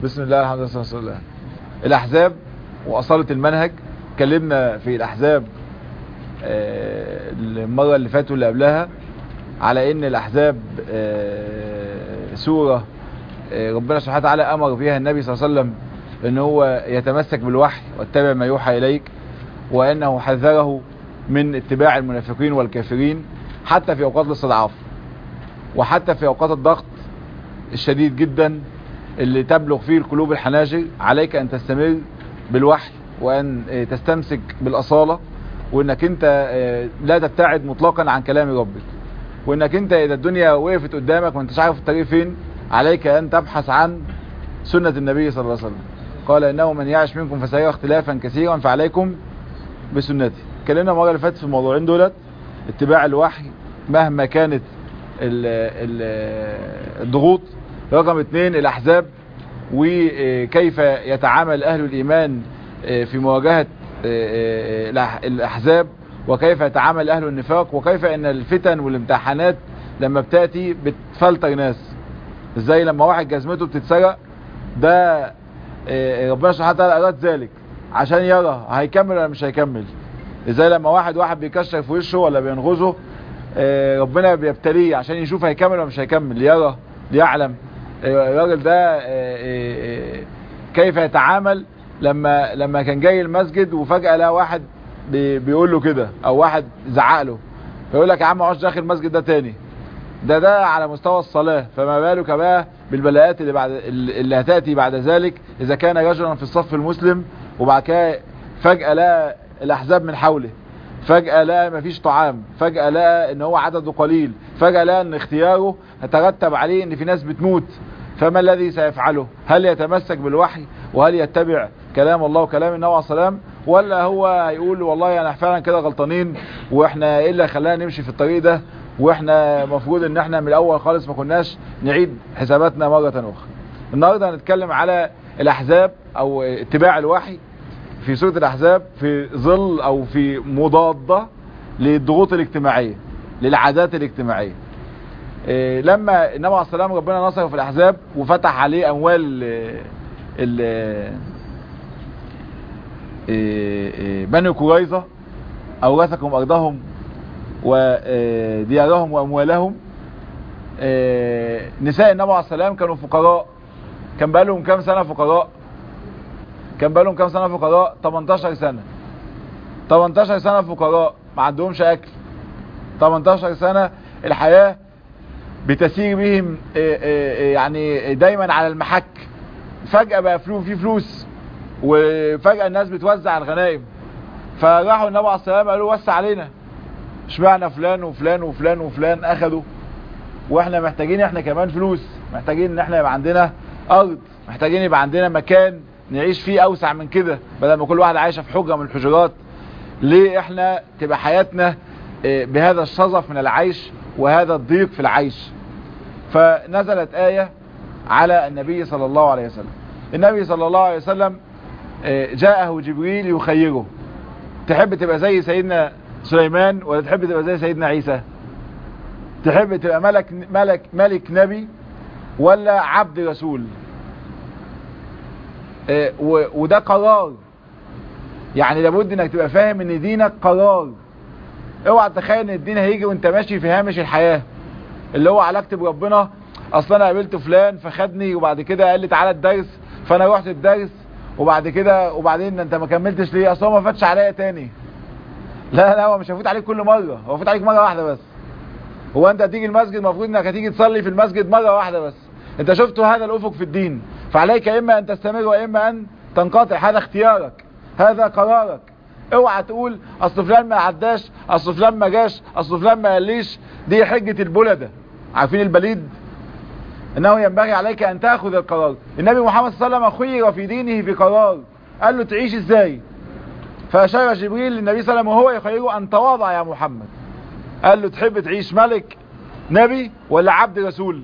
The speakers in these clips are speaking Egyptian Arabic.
بسم الله الحمد لله والصلاه والسلام الاحزاب واصاله المنهج اتكلمنا في الاحزاب آه، المره اللي فاتت واللي قبلها على ان الاحزاب آه، سوره آه، ربنا سبحانه وتعالى امر فيها النبي صلى الله عليه وسلم ان هو يتمسك بالوحي واتبع ما يوحى اليك وانه حذره من اتباع المنافقين والكافرين حتى في اوقات الاستضعاف وحتى في اوقات الضغط الشديد جدا اللي تبلغ فيه القلوب الحناجر عليك ان تستمر بالوحي وان تستمسك بالاصالة وانك انت لا تبتعد مطلقا عن كلام ربك وانك انت اذا الدنيا وقفت قدامك وانت مش عارف الطريق فين عليك ان تبحث عن سنة النبي صلى الله عليه وسلم قال انه من يعش منكم فسيرى اختلافا كثيرا فعليكم بسنتي اتكلمنا المره اللي فاتت في الموضوعين دولت اتباع الوحي مهما كانت ال ال الضغوط رقم اثنين الاحزاب وكيف يتعامل اهل الايمان في مواجهة الاحزاب وكيف يتعامل اهل النفاق وكيف ان الفتن والامتحانات لما بتأتي بتفلتر ناس ازاي لما واحد جزمته بتتسرق ده ربنا سبحانه وتعالى اراد ذلك عشان يرى هيكمل ولا مش هيكمل ازاي لما واحد واحد بيكشر في وشه ولا بينغزه ربنا بيبتليه عشان يشوف هيكمل ولا مش هيكمل ليرى ليعلم الراجل ده كيف يتعامل لما لما كان جاي المسجد وفجأة لقى واحد بيقول له كده او واحد زعق له فيقول لك يا عم عاوز داخل المسجد ده تاني ده ده على مستوى الصلاة فما بالك بقى بالبلاءات اللي بعد اللي هتأتي بعد ذلك اذا كان رجلا في الصف المسلم وبعد كده فجأة لقى الاحزاب من حوله فجأة لقى مفيش طعام فجأة لقى ان هو عدده قليل فجأة لقى ان اختياره هترتب عليه ان في ناس بتموت فما الذي سيفعله هل يتمسك بالوحي وهل يتبع كلام الله وكلام النبي عليه السلام ولا هو هيقول والله انا فعلا كده غلطانين واحنا ايه اللي خلانا نمشي في الطريق ده واحنا مفروض ان احنا من الاول خالص ما كناش نعيد حساباتنا مرة اخرى النهاردة هنتكلم على الاحزاب او اتباع الوحي في سورة الاحزاب في ظل او في مضادة للضغوط الاجتماعية للعادات الاجتماعية إيه لما النبي عليه السلام ربنا نصره في الاحزاب وفتح عليه اموال ال بني قريظة اورثكم ارضهم وديارهم واموالهم نساء النبي عليه السلام كانوا فقراء كان بقالهم كام سنة فقراء كان بقالهم كام سنة فقراء 18 سنة 18 سنة فقراء ما عندهمش اكل 18 سنة الحياة بتسير بهم يعني دايما على المحك فجأة بقى فلوس في فلوس وفجأة الناس بتوزع الغنائم فراحوا النبي عليه السلام قالوا وسع علينا اشمعنا فلان وفلان وفلان وفلان اخدوا واحنا محتاجين احنا كمان فلوس محتاجين ان احنا يبقى عندنا ارض محتاجين يبقى عندنا مكان نعيش فيه اوسع من كده بدل ما كل واحد عايشة في حجرة من الحجرات ليه احنا تبقى حياتنا بهذا الشظف من العيش وهذا الضيق في العيش فنزلت آية على النبي صلى الله عليه وسلم النبي صلى الله عليه وسلم جاءه جبريل يخيره تحب تبقى زي سيدنا سليمان ولا تحب تبقى زي سيدنا عيسى تحب تبقى ملك ملك ملك نبي ولا عبد رسول وده قرار يعني لابد انك تبقى فاهم ان دينك قرار اوعى تتخيل ان الدين هيجي وانت ماشي في هامش الحياة اللي هو علاقتي بربنا اصلا انا قابلت فلان فخدني وبعد كده قال لي تعالى الدرس فانا رحت الدرس وبعد كده وبعدين انت ما كملتش ليه اصلا ما فاتش عليا تاني لا لا هو مش هيفوت عليك كل مرة هو فوت عليك مرة واحدة بس هو انت هتيجي المسجد المفروض انك هتيجي تصلي في المسجد مرة واحدة بس انت شفت هذا الافق في الدين فعليك اما ان تستمر واما ان تنقطع هذا اختيارك هذا قرارك اوعى تقول اصل فلان ما عداش اصل فلان ما جاش اصل فلان ما قاليش دي حجة البلدة عارفين البليد انه ينبغي عليك ان تاخذ القرار النبي محمد صلى الله عليه وسلم خير في دينه في قرار قال له تعيش ازاي فاشار جبريل للنبي صلى الله عليه وسلم وهو يخيره ان تواضع يا محمد قال له تحب تعيش ملك نبي ولا عبد رسول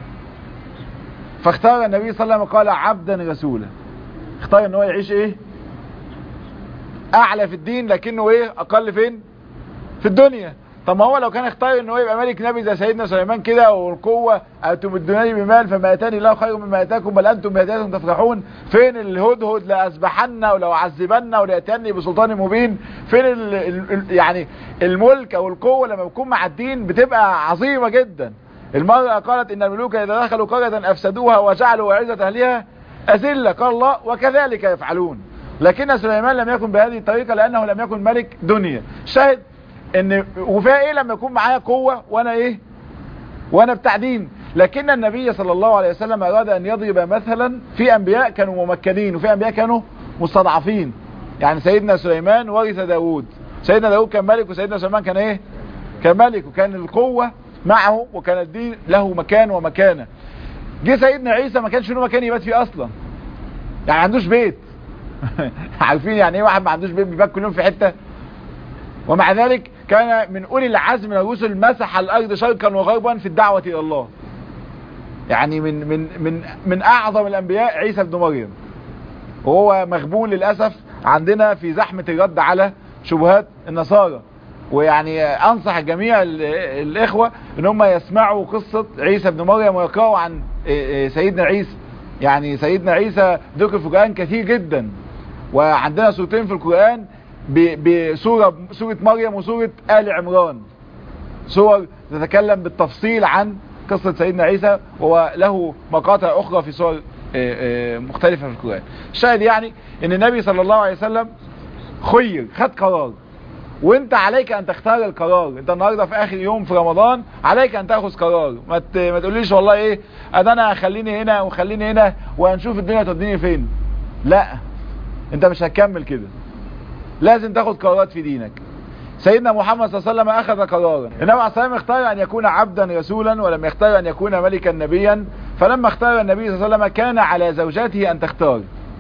فاختار النبي صلى الله عليه وسلم قال عبدا رسولا اختار ان هو يعيش ايه اعلى في الدين لكنه ايه اقل فين في الدنيا طب ما هو لو كان اختار ان هو يبقى ملك نبي زي سيدنا سليمان كده والقوة اتمدونني بمال فما اتاني الله خير مما اتاكم بل انتم بهدايتكم تفرحون فين الهدهد لاسبحن ولو عذبن ولياتني بسلطان مبين فين ال ال يعني الملك او القوة لما بتكون مع الدين بتبقى عظيمة جدا المرأة قالت ان الملوك اذا دخلوا قرية افسدوها وجعلوا عزة اهلها اذلة قال الله وكذلك يفعلون لكن سليمان لم يكن بهذه الطريقة لانه لم يكن ملك دنيا شاهد ان وفيها ايه لما يكون معايا قوة وانا ايه وانا بتاع دين لكن النبي صلى الله عليه وسلم اراد ان يضرب مثلا في انبياء كانوا ممكنين وفي انبياء كانوا مستضعفين يعني سيدنا سليمان ورث داود سيدنا داود كان ملك وسيدنا سليمان كان ايه كان ملك وكان القوة معه وكان الدين له مكان ومكانة جه سيدنا عيسى ما كانش له مكان يبات فيه اصلا يعني ما عندوش بيت عارفين يعني ايه واحد ما عندوش بيت بيبات كلهم في حتة ومع ذلك كان من أولي العزم من الرسل مسح الأرض شرقا وغربا في الدعوة إلى الله يعني من من من من أعظم الأنبياء عيسى بن مريم وهو مغبون للأسف عندنا في زحمة الرد على شبهات النصارى ويعني أنصح جميع الإخوة إن هم يسمعوا قصة عيسى بن مريم ويقرأوا عن سيدنا عيسى يعني سيدنا عيسى ذكر في القرآن كثير جدا وعندنا سورتين في القرآن بسورة سورة مريم وسورة آل عمران سور تتكلم بالتفصيل عن قصة سيدنا عيسى وله مقاطع أخرى في سور مختلفة في القرآن الشاهد يعني ان النبي صلى الله عليه وسلم خير خد قرار وانت عليك ان تختار القرار انت النهاردة في اخر يوم في رمضان عليك ان تاخذ قرار ما, ما تقوليش والله ايه ادى انا خليني هنا وخليني هنا وهنشوف الدنيا توديني فين لا انت مش هتكمل كده لازم تاخد قرارات في دينك سيدنا محمد صلى الله عليه وسلم اخذ قرارا النبي عليه الصلاه اختار ان يكون عبدا رسولا ولم يختار ان يكون ملكا نبيا فلما اختار النبي صلى الله عليه وسلم كان على زوجاته ان تختار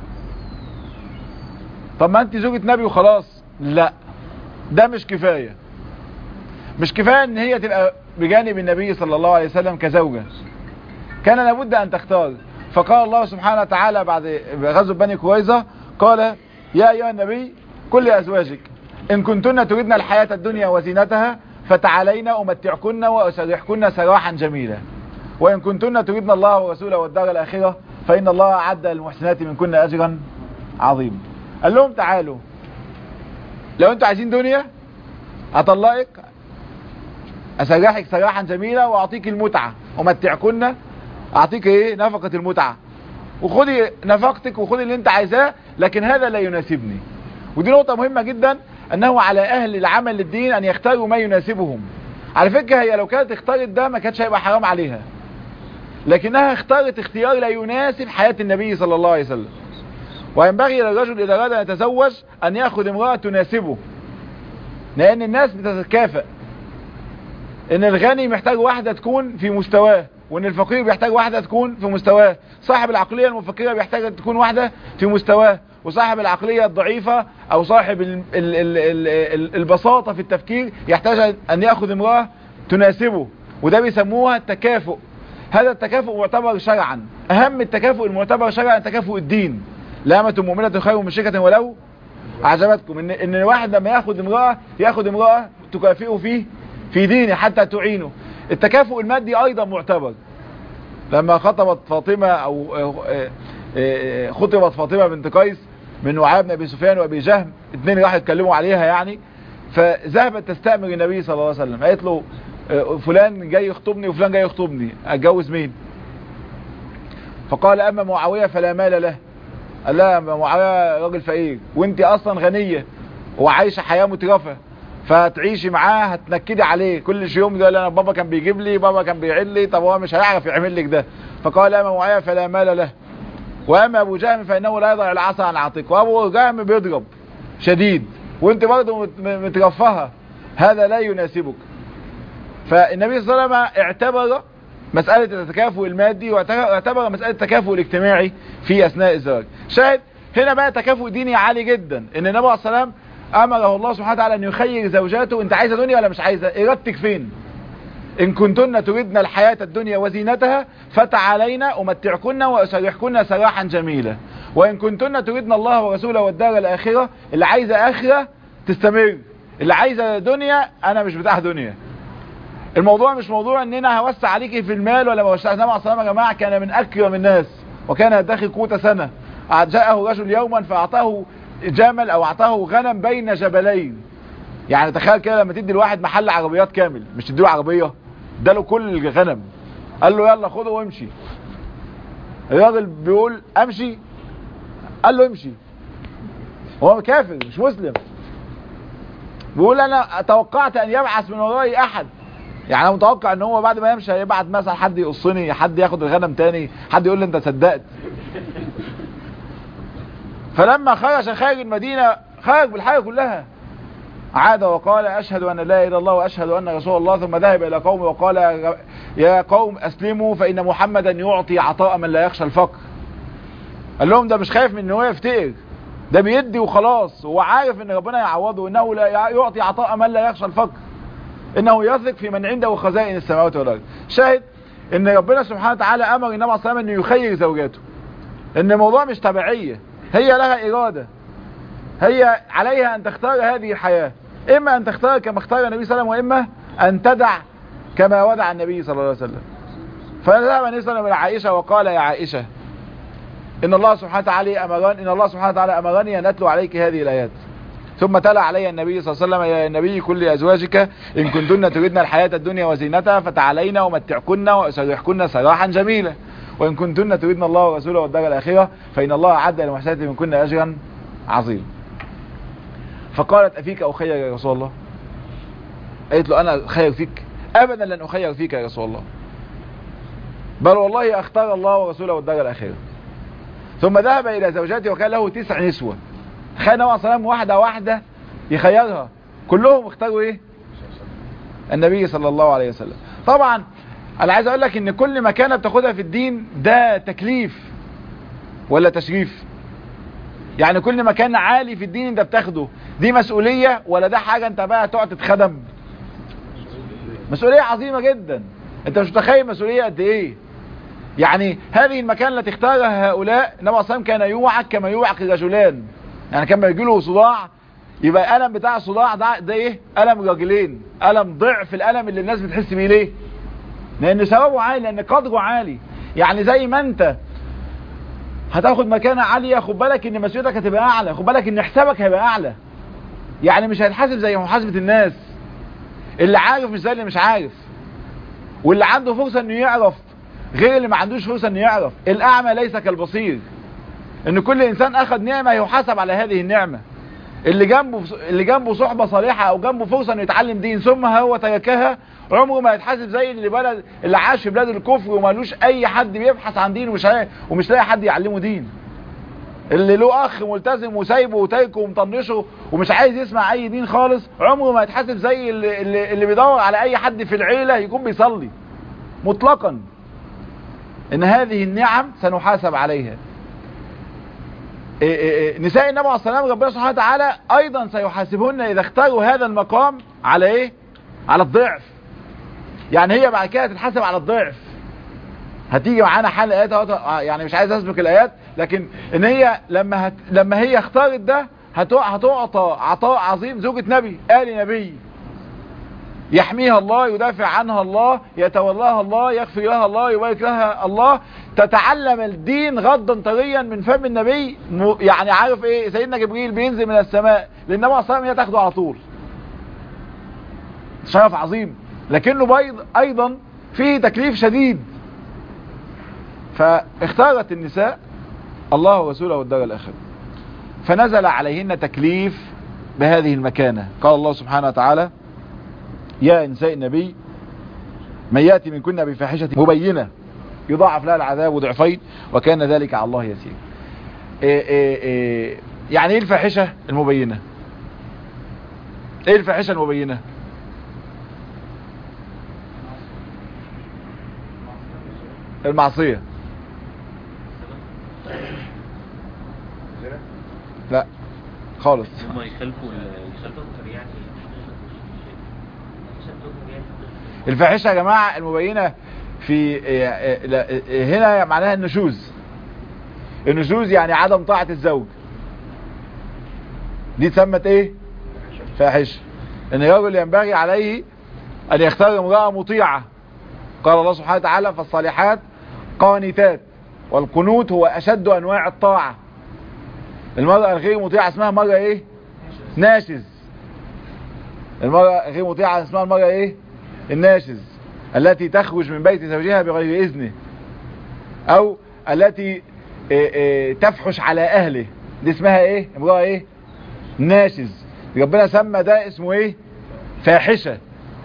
طب ما انت زوجة نبي وخلاص لا ده مش كفاية مش كفاية ان هي تبقى بجانب النبي صلى الله عليه وسلم كزوجة كان لابد ان تختار فقال الله سبحانه وتعالى بعد غزو بني قريظة قال يا ايها النبي كل ازواجك ان كنتن تريدن الحياة الدنيا وزينتها فتعالين امتعكن واسرحكن سراحا جميلا وان كنتن تريدن الله ورسوله والدار الاخرة فان الله اعد للمحسنات منكن اجرا عظيما قال لهم تعالوا لو انتوا عايزين دنيا اطلقك اسرحك سراحا جميلا واعطيك المتعة امتعكن اعطيك ايه نفقة المتعة وخدي نفقتك وخدي اللي انت عايزاه لكن هذا لا يناسبني ودي نقطة مهمة جدا انه على اهل العمل للدين ان يختاروا ما يناسبهم على فكرة هي لو كانت اختارت ده ما كانتش هيبقى حرام عليها لكنها اختارت اختيار لا يناسب حياة النبي صلى الله عليه وسلم وينبغي للرجل اذا اراد ان يتزوج ان ياخذ امرأة تناسبه لان الناس بتتكافئ ان الغني محتاج واحدة تكون في مستواه وان الفقير بيحتاج واحدة تكون في مستواه صاحب العقلية المفكرة بيحتاج تكون واحدة في مستواه وصاحب العقلية الضعيفة او صاحب ال ال ال ال البساطة في التفكير يحتاج ان يأخذ امرأة تناسبه وده بيسموها التكافؤ هذا التكافؤ معتبر شرعا اهم التكافؤ المعتبر شرعا تكافؤ الدين لامة مؤمنة خير من شركة ولو اعجبتكم ان ان الواحد لما ياخذ امرأة ياخذ امرأة تكافئه فيه في دينه حتى تعينه التكافؤ المادي ايضا معتبر لما خطبت فاطمة او خطبت فاطمة بنت قيس من وعاء بن ابي سفيان وابي جهم اثنين راحوا يتكلموا عليها يعني فذهبت تستأمر النبي صلى الله عليه وسلم قالت له فلان جاي يخطبني وفلان جاي يخطبني اتجوز مين فقال اما معاوية فلا مال له قال لها معاوية راجل فقير وانت اصلا غنية وعايشة حياة مترفة فتعيشي معاه هتنكدي عليه كل يوم يقول انا بابا كان بيجيب لي بابا كان بيعد لي طب هو مش هيعرف يعمل لك ده فقال اما معاوية فلا مال له واما ابو جهم فانه لا يضع العصا عن عاتق وابو جهم بيضرب شديد وانت برضه مترفهة هذا لا يناسبك فالنبي صلى الله عليه وسلم اعتبر مسألة التكافؤ المادي واعتبر مسألة التكافؤ الاجتماعي في اثناء الزواج شاهد هنا بقى تكافؤ ديني عالي جدا ان النبي عليه السلام امره الله سبحانه وتعالى ان يخير زوجاته انت عايزه دنيا ولا مش عايزه ارادتك فين ان كنتن تردن الحياة الدنيا وزينتها فتعالينا امتعكن واسرحكن سراحا جميلا وان كنتن تردن الله ورسوله والدار الاخرة اللي عايزة اخرة تستمر اللي عايزه دنيا انا مش بتاع دنيا الموضوع مش موضوع ان انا هوسع عليكي في المال ولا بوسع النبي عليه الصلاه يا جماعه كان من اكرم الناس وكان يدخر قوت سنه جاءه رجل يوما فاعطاه جمل او اعطاه غنم بين جبلين يعني تخيل كده لما تدي الواحد محل عربيات كامل مش تديله عربيه اداله كل الغنم قال له يلا خده وامشي الراجل بيقول امشي قال له امشي هو كافر مش مسلم بيقول انا توقعت ان يبعث من ورائي احد يعني انا متوقع ان هو بعد ما يمشي هيبعت مثلا حد يقصني حد ياخد الغنم تاني حد يقول لي انت صدقت فلما خرج خارج المدينة خرج بالحاجة كلها عاد وقال أشهد أن لا إله إلا الله وأشهد أن رسول الله ثم ذهب إلى قومه وقال يا قوم أسلموا فإن محمدا يعطي عطاء من لا يخشى الفقر قال لهم ده مش خايف من انه يفتقر ده بيدي وخلاص هو عارف ان ربنا يعوضه انه لا يعطي عطاء من لا يخشى الفقر انه يثق في من عنده خزائن السماوات والارض شاهد ان ربنا سبحانه وتعالى امر النبي عليه الصلاه انه يخير زوجاته ان الموضوع مش تبعيه هي لها اراده هي عليها ان تختار هذه الحياه اما ان تختار كما اختار النبي صلى الله عليه وسلم واما ان تدع كما ودع النبي صلى الله عليه وسلم فذهب النبي صلى الله عليه وسلم الى عائشه وقال يا عائشه ان الله سبحانه وتعالى امرني ان الله سبحانه وتعالى امرني ان اتلو عليك هذه الايات ثم تلا علي النبي صلى الله عليه وسلم يا نبي كل ازواجك ان كنتن تريدن الحياه الدنيا وزينتها فتعالين ومتعكن واسرحكن سراحا جميلا وان كنتن تريدن الله ورسوله والدار الاخره فان الله اعد للمحسنات منكن اجرا عظيما فقالت افيك اخير يا رسول الله قالت له انا خير فيك ابدا لن اخير فيك يا رسول الله بل والله اختار الله ورسوله والدار الاخره ثم ذهب الى زوجاته وكان له تسع نسوة خان نوع صلام واحدة واحدة يخيرها كلهم اختاروا ايه النبي صلى الله عليه وسلم طبعا انا عايز اقول لك ان كل مكانة بتاخدها في الدين ده تكليف ولا تشريف يعني كل مكان عالي في الدين انت بتاخده دي مسؤولية ولا ده حاجة انت بقى تقعد تتخدم مسؤولية عظيمة جدا انت مش متخيل مسؤولية قد ايه يعني هذه المكان التي اختارها هؤلاء النبي صلى كان يوعك كما يوعك الرجلان يعني كما يجي له صداع يبقى الم بتاع الصداع ده ده ايه الم رجلين الم ضعف الالم اللي الناس بتحس بيه ليه لان ثوابه عالي لان قدره عالي يعني زي ما انت هتاخد مكانة عالية خد بالك ان مسؤوليتك هتبقى اعلى خد بالك ان حسابك هيبقى اعلى يعني مش هتحاسب زي محاسبة الناس اللي عارف مش زي اللي مش عارف واللي عنده فرصة انه يعرف غير اللي ما عندوش فرصة انه يعرف الاعمى ليس كالبصير ان كل انسان اخذ نعمة يحاسب على هذه النعمة اللي جنبه اللي جنبه صحبة صالحة او جنبه فرصة انه يتعلم دين ثم هو تركها عمره ما يتحاسب زي اللي بلد اللي عاش في بلاد الكفر ومالوش اي حد بيبحث عن دين ومش ومش لاقي حد يعلمه دين اللي له اخ ملتزم وسايبه وتايكه ومطنشه ومش عايز يسمع اي دين خالص عمره ما يتحاسب زي اللي, اللي, اللي بيدور على اي حد في العيلة يكون بيصلي مطلقا ان هذه النعم سنحاسب عليها إيه إيه نساء النبي عليه الصلاه ربنا سبحانه وتعالى ايضا سيحاسبهن اذا اختاروا هذا المقام على ايه على الضعف يعني هي بعد كده تتحاسب على الضعف هتيجي معانا حل ايات يعني مش عايز اسبق الايات لكن ان هي لما هت لما هي اختارت ده هتعطى عطاء عظيم زوجة نبي آل نبي يحميها الله يدافع عنها الله يتولاها الله يغفر لها الله يبارك لها الله تتعلم الدين غضا طريا من فم النبي يعني عارف ايه سيدنا جبريل بينزل من السماء للنبي عليه الصلاه والسلام تاخده على طول شرف عظيم لكنه بيض ايضا فيه تكليف شديد فاختارت النساء الله ورسوله والدار الاخره فنزل عليهن تكليف بهذه المكانه قال الله سبحانه وتعالى يا نساء النبي من يأتي من كنا بفاحشة مبينة يضاعف لها العذاب ضعفين وكان ذلك على الله يسير إيه إيه إيه يعني ايه الفاحشة المبينة ايه الفاحشة المبينة المعصية لا خالص هم يخالفوا يخالفوا يعني الفاحشة يا جماعة المبينة في هنا معناها النشوز النشوز يعني عدم طاعة الزوج دي تسمت ايه فاحشة ان الرجل ينبغي عليه ان يختار امرأة مطيعة قال الله سبحانه وتعالى فالصالحات قانتات والقنوت هو اشد انواع الطاعة المرأة الغير مطيعة اسمها مرأة ايه ناشز المرأة غير مطيعة اسمها المرأة ايه الناشز التي تخرج من بيت زوجها بغير اذنه او التي إيه إيه تفحش على اهله دي اسمها ايه امرأة ايه ناشز ربنا سمى ده اسمه ايه فاحشة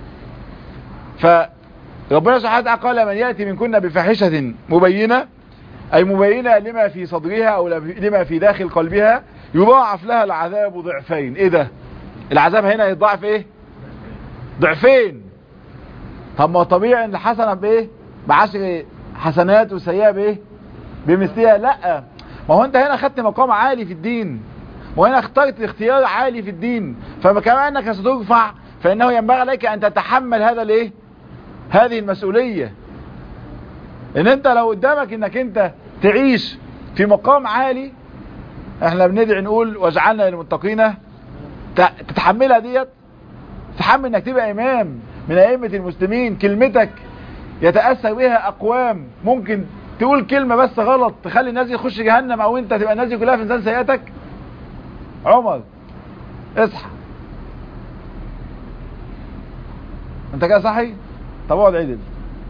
فربنا سبحانه وتعالى قال من يأتي منكن بفاحشة مبينة اي مبينة لما في صدرها او لما في داخل قلبها يضاعف لها العذاب ضعفين ايه ده العذاب هنا يضاعف ايه ضعفين طب ما طبيعي ان الحسنة بايه بعشر حسنات وسيئة بايه بمثلها لا ما هو انت هنا خدت مقام عالي في الدين وهنا اخترت اختيار عالي في الدين فكما انك سترفع فانه ينبغي عليك ان تتحمل هذا الايه هذه المسؤولية ان انت لو قدامك انك انت تعيش في مقام عالي احنا بندعي نقول واجعلنا للمتقين تتحملها ديت تحمل انك تبقى امام من ائمة المسلمين كلمتك يتأثر بها اقوام ممكن تقول كلمة بس غلط تخلي الناس يخش جهنم او انت تبقى الناس كلها في انسان سيئتك عمر اصحى انت كده صحي طب اقعد عدل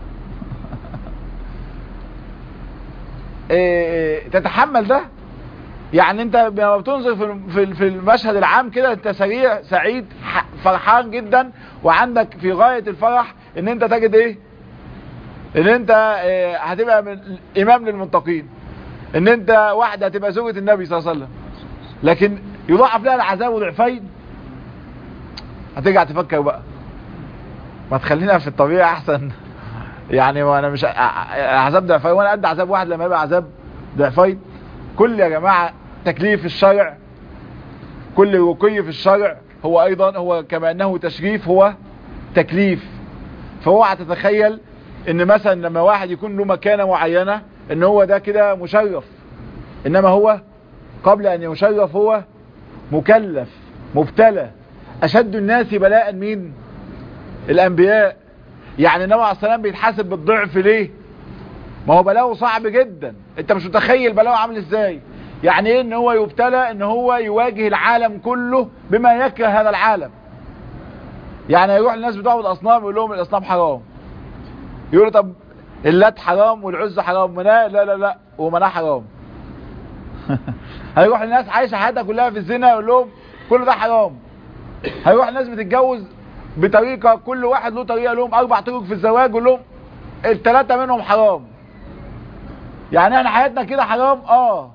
إيه تتحمل ده يعني انت لما بتنظر في في المشهد العام كده انت سريع سعيد فرحان جدا وعندك في غاية الفرح ان انت تجد ايه ان انت اه هتبقى من امام للمتقين ان انت واحدة هتبقى زوجة النبي صلى الله عليه وسلم لكن يضاعف لها العذاب ضعفين هترجع تفكر بقى ما تخلينا في الطبيعة احسن يعني وانا مش عذاب ضعفين وانا قد عذاب واحد لما يبقى عذاب ضعفين كل يا جماعة تكليف الشرع كل رقي في الشرع هو ايضا هو كما انه تشريف هو تكليف فاوعى تتخيل ان مثلا لما واحد يكون له مكانة معينة ان هو ده كده مشرف انما هو قبل ان يشرف هو مكلف مبتلى اشد الناس بلاء مين الانبياء يعني النبي عليه السلام بيتحاسب بالضعف ليه ما هو بلاؤه صعب جدا انت مش متخيل بلاؤه عامل ازاي يعني ايه ان هو يبتلى ان هو يواجه العالم كله بما يكره هذا العالم يعني يروح الناس بتوع الاصنام يقول لهم الاصنام حرام يقولوا طب اللات حرام والعز حرام مناه لا لا لا ومناه حرام هيروح الناس عايشة حياتها كلها في الزنا يقول لهم كل ده حرام هيروح الناس بتتجوز بطريقة كل واحد له طريقة لهم اربع طرق في الزواج يقول لهم الثلاثة منهم حرام يعني احنا حياتنا كده حرام اه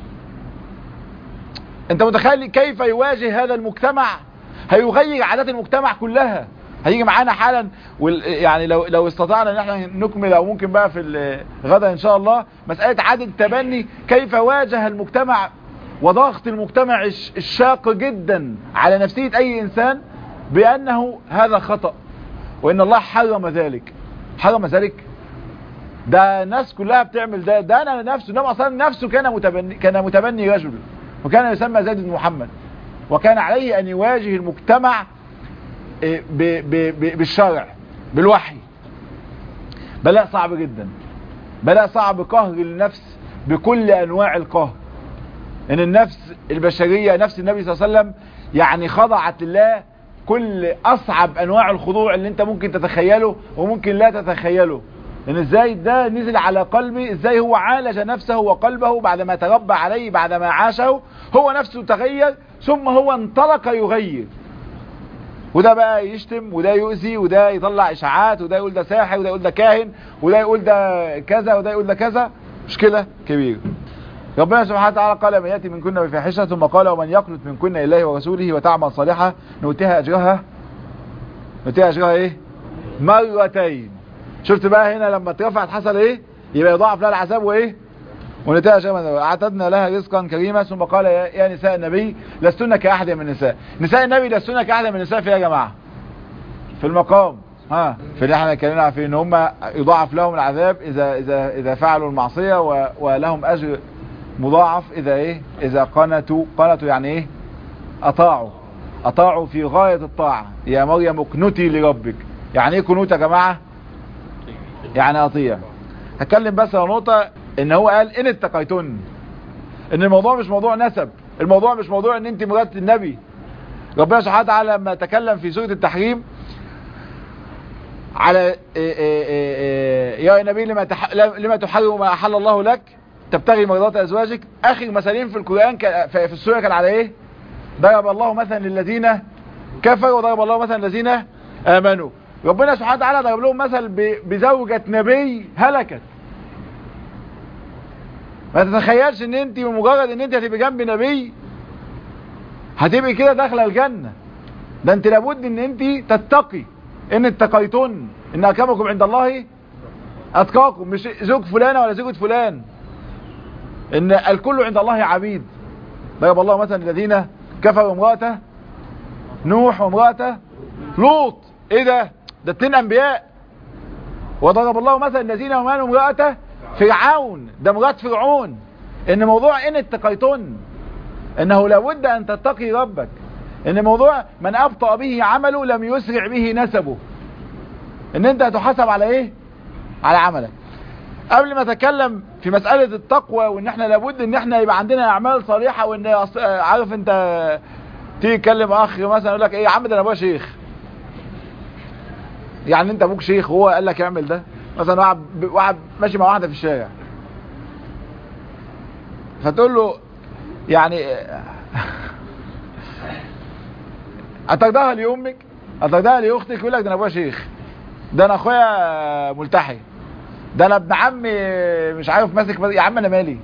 انت متخيل كيف يواجه هذا المجتمع هيغير عادات المجتمع كلها هيجي معانا حالا وال... يعني لو لو استطعنا ان احنا نكمل او ممكن بقى في غدا ان شاء الله مسألة عادة التبني كيف واجه المجتمع وضغط المجتمع الشاق جدا على نفسية اي انسان بانه هذا خطأ وان الله حرم ذلك حرم ذلك ده الناس كلها بتعمل ده ده انا نفسه ده اصلا نفسه كان متبني كان متبني رجل وكان يسمى زيد بن محمد وكان عليه ان يواجه المجتمع ب ب ب بالشرع بالوحي بلاء صعب جدا بلاء صعب قهر النفس بكل انواع القهر ان النفس البشرية نفس النبي صلى الله عليه وسلم يعني خضعت لله كل اصعب انواع الخضوع اللي انت ممكن تتخيله وممكن لا تتخيله ان ازاي ده نزل على قلبي ازاي هو عالج نفسه وقلبه بعدما تربى عليه بعدما عاشه هو نفسه تغير ثم هو انطلق يغير وده بقى يشتم وده يؤذي وده يطلع اشاعات وده يقول ده ساحر وده يقول ده كاهن وده يقول ده كذا وده يقول ده كذا مشكلة كبيرة ربنا سبحانه وتعالى قال من يأتي منكن بفاحشة ثم قال ومن يقنط منكن الله ورسوله وتعمل صالحة نؤتيها أجرها نؤتيها أجرها إيه مرتين شفت بقى هنا لما اترفعت حصل إيه يبقى يضاعف لها العذاب وإيه ونتاها أجرها أعتدنا لها رزقا كريما ثم قال يا نساء النبي لستن كأحد من النساء نساء النبي لستن كأحد من النساء في يا جماعة في المقام ها في اللي احنا اتكلمنا في ان هم يضاعف لهم العذاب اذا اذا اذا فعلوا المعصيه ولهم اجر مضاعف اذا ايه اذا قنتوا قنتوا يعني ايه اطاعوا اطاعوا في غاية الطاعة يا مريم اقنتي لربك يعني ايه قنوت يا جماعة يعني اطيع هتكلم بس على نقطة ان هو قال ان اتقيتن ان الموضوع مش موضوع نسب الموضوع مش موضوع ان انت مرات النبي ربنا سبحانه وتعالى لما تكلم في سورة التحريم على إيه إيه إيه يا نبي لما تح... لما تحرم ما احل الله لك تبتغي مرضات ازواجك اخر مثالين في القرآن ك... في السورة كان على ايه ضرب الله مثلا للذين كفروا وضرب الله مثلا للذين امنوا ربنا سبحانه وتعالى ضرب لهم مثل ب... بزوجة نبي هلكت ما تتخيلش ان انت بمجرد ان انت هتبقى جنب نبي هتبقى كده داخله الجنة ده انت لابد ان انت تتقي ان اتقيتن ان اكرمكم عند الله اتقاكم مش زوج فلانة ولا زوجة فلان ان الكل عند الله عبيد ضرب الله مثلا الذين كفروا امرأته نوح وامرأته لوط ايه ده ده اتنين انبياء وضرب الله مثلا الذين امنوا امرأته فرعون ده امرأة فرعون ان موضوع ان اتقيتن انه لابد ان تتقي ربك ان موضوع من ابطأ به عمله لم يسرع به نسبه ان انت هتحاسب على ايه على عملك قبل ما اتكلم في مسألة التقوى وان احنا لابد ان احنا يبقى عندنا اعمال صالحة وان عارف انت تيجي تكلم اخ مثلا يقول لك ايه يا عم ده انا ابويا شيخ يعني انت ابوك شيخ وهو قال لك اعمل ده مثلا واحد واحد ماشي مع واحده في الشارع فتقول له يعني هتاخدها لامك هتاخدها لاختك يقول لك ده انا ابويا شيخ ده انا اخويا ملتحي ده انا ابن عمي مش عارف ماسك يا عم انا مالي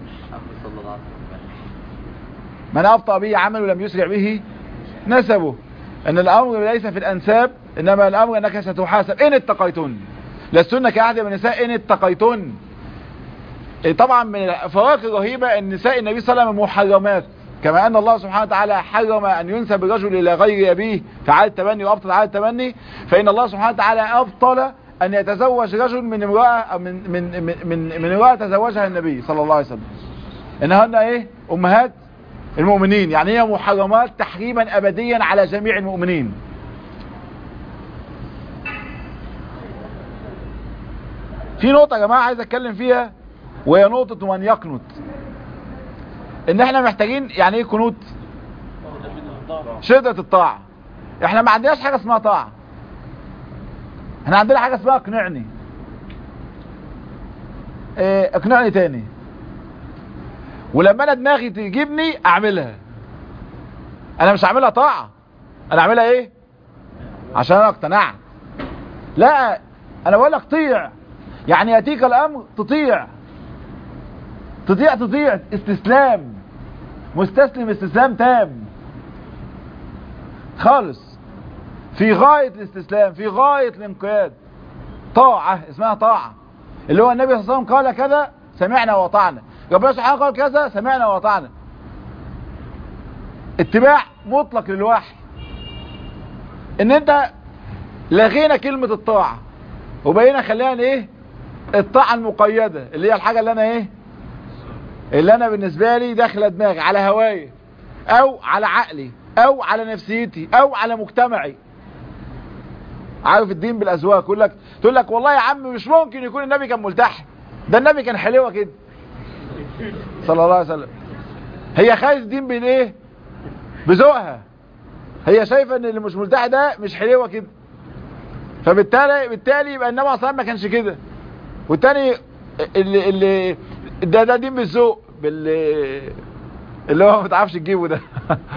من ابطا به عمل ولم يسرع به نسبه ان الامر ليس في الانساب انما الامر انك ستحاسب ان اتقيتن لستن كأحد من النساء ان اتقيتن طبعا من الفواكه الرهيبة ان نساء النبي صلى الله عليه وسلم محرمات كما ان الله سبحانه وتعالى حرم ان ينسب الرجل الى غير ابيه في عادة التبني وابطل عادة التبني فان الله سبحانه وتعالى ابطل ان يتزوج رجل من امرأة من من من من, من امرأة تزوجها النبي صلى الله عليه وسلم انهن ايه امهات المؤمنين يعني هي محرمات تحريما ابديا على جميع المؤمنين في نقطة يا جماعة عايز اتكلم فيها وهي نقطة من يقنط ان احنا محتاجين يعني ايه قنوت شدة الطاعة احنا ما عندناش حاجة اسمها طاعة احنا عندنا حاجة اسمها اقنعني ايه اقنعني تاني ولما انا دماغي تجيبني اعملها انا مش هعملها طاعة انا اعملها ايه عشان انا اقتنعت لا انا بقول لك طيع يعني ياتيك الامر تطيع تطيع تطيع استسلام مستسلم استسلام تام خالص في غاية الاستسلام في غاية الانقياد طاعة اسمها طاعة اللي هو النبي صلى الله عليه وسلم قال كذا سمعنا وطعنا ربنا سبحانه قال كذا سمعنا وطعنا اتباع مطلق للوحي ان انت لغينا كلمة الطاعة وبقينا خلينا ايه الطاعة المقيدة اللي هي الحاجة اللي انا ايه اللي انا بالنسبة لي داخله دماغي على هواي او على عقلي او على نفسيتي او على مجتمعي عارف الدين بالاذواق يقول لك تقول لك والله يا عم مش ممكن يكون النبي كان ملتحي ده النبي كان حلوه كده صلى الله عليه وسلم هي خايف الدين بالايه بذوقها هي شايفه ان اللي مش ملتحي ده مش حلوه كده فبالتالي بالتالي يبقى النبي اصلا ما كانش كده والتاني اللي اللي ده ده دين بالذوق بال اللي هو ما تعرفش تجيبه ده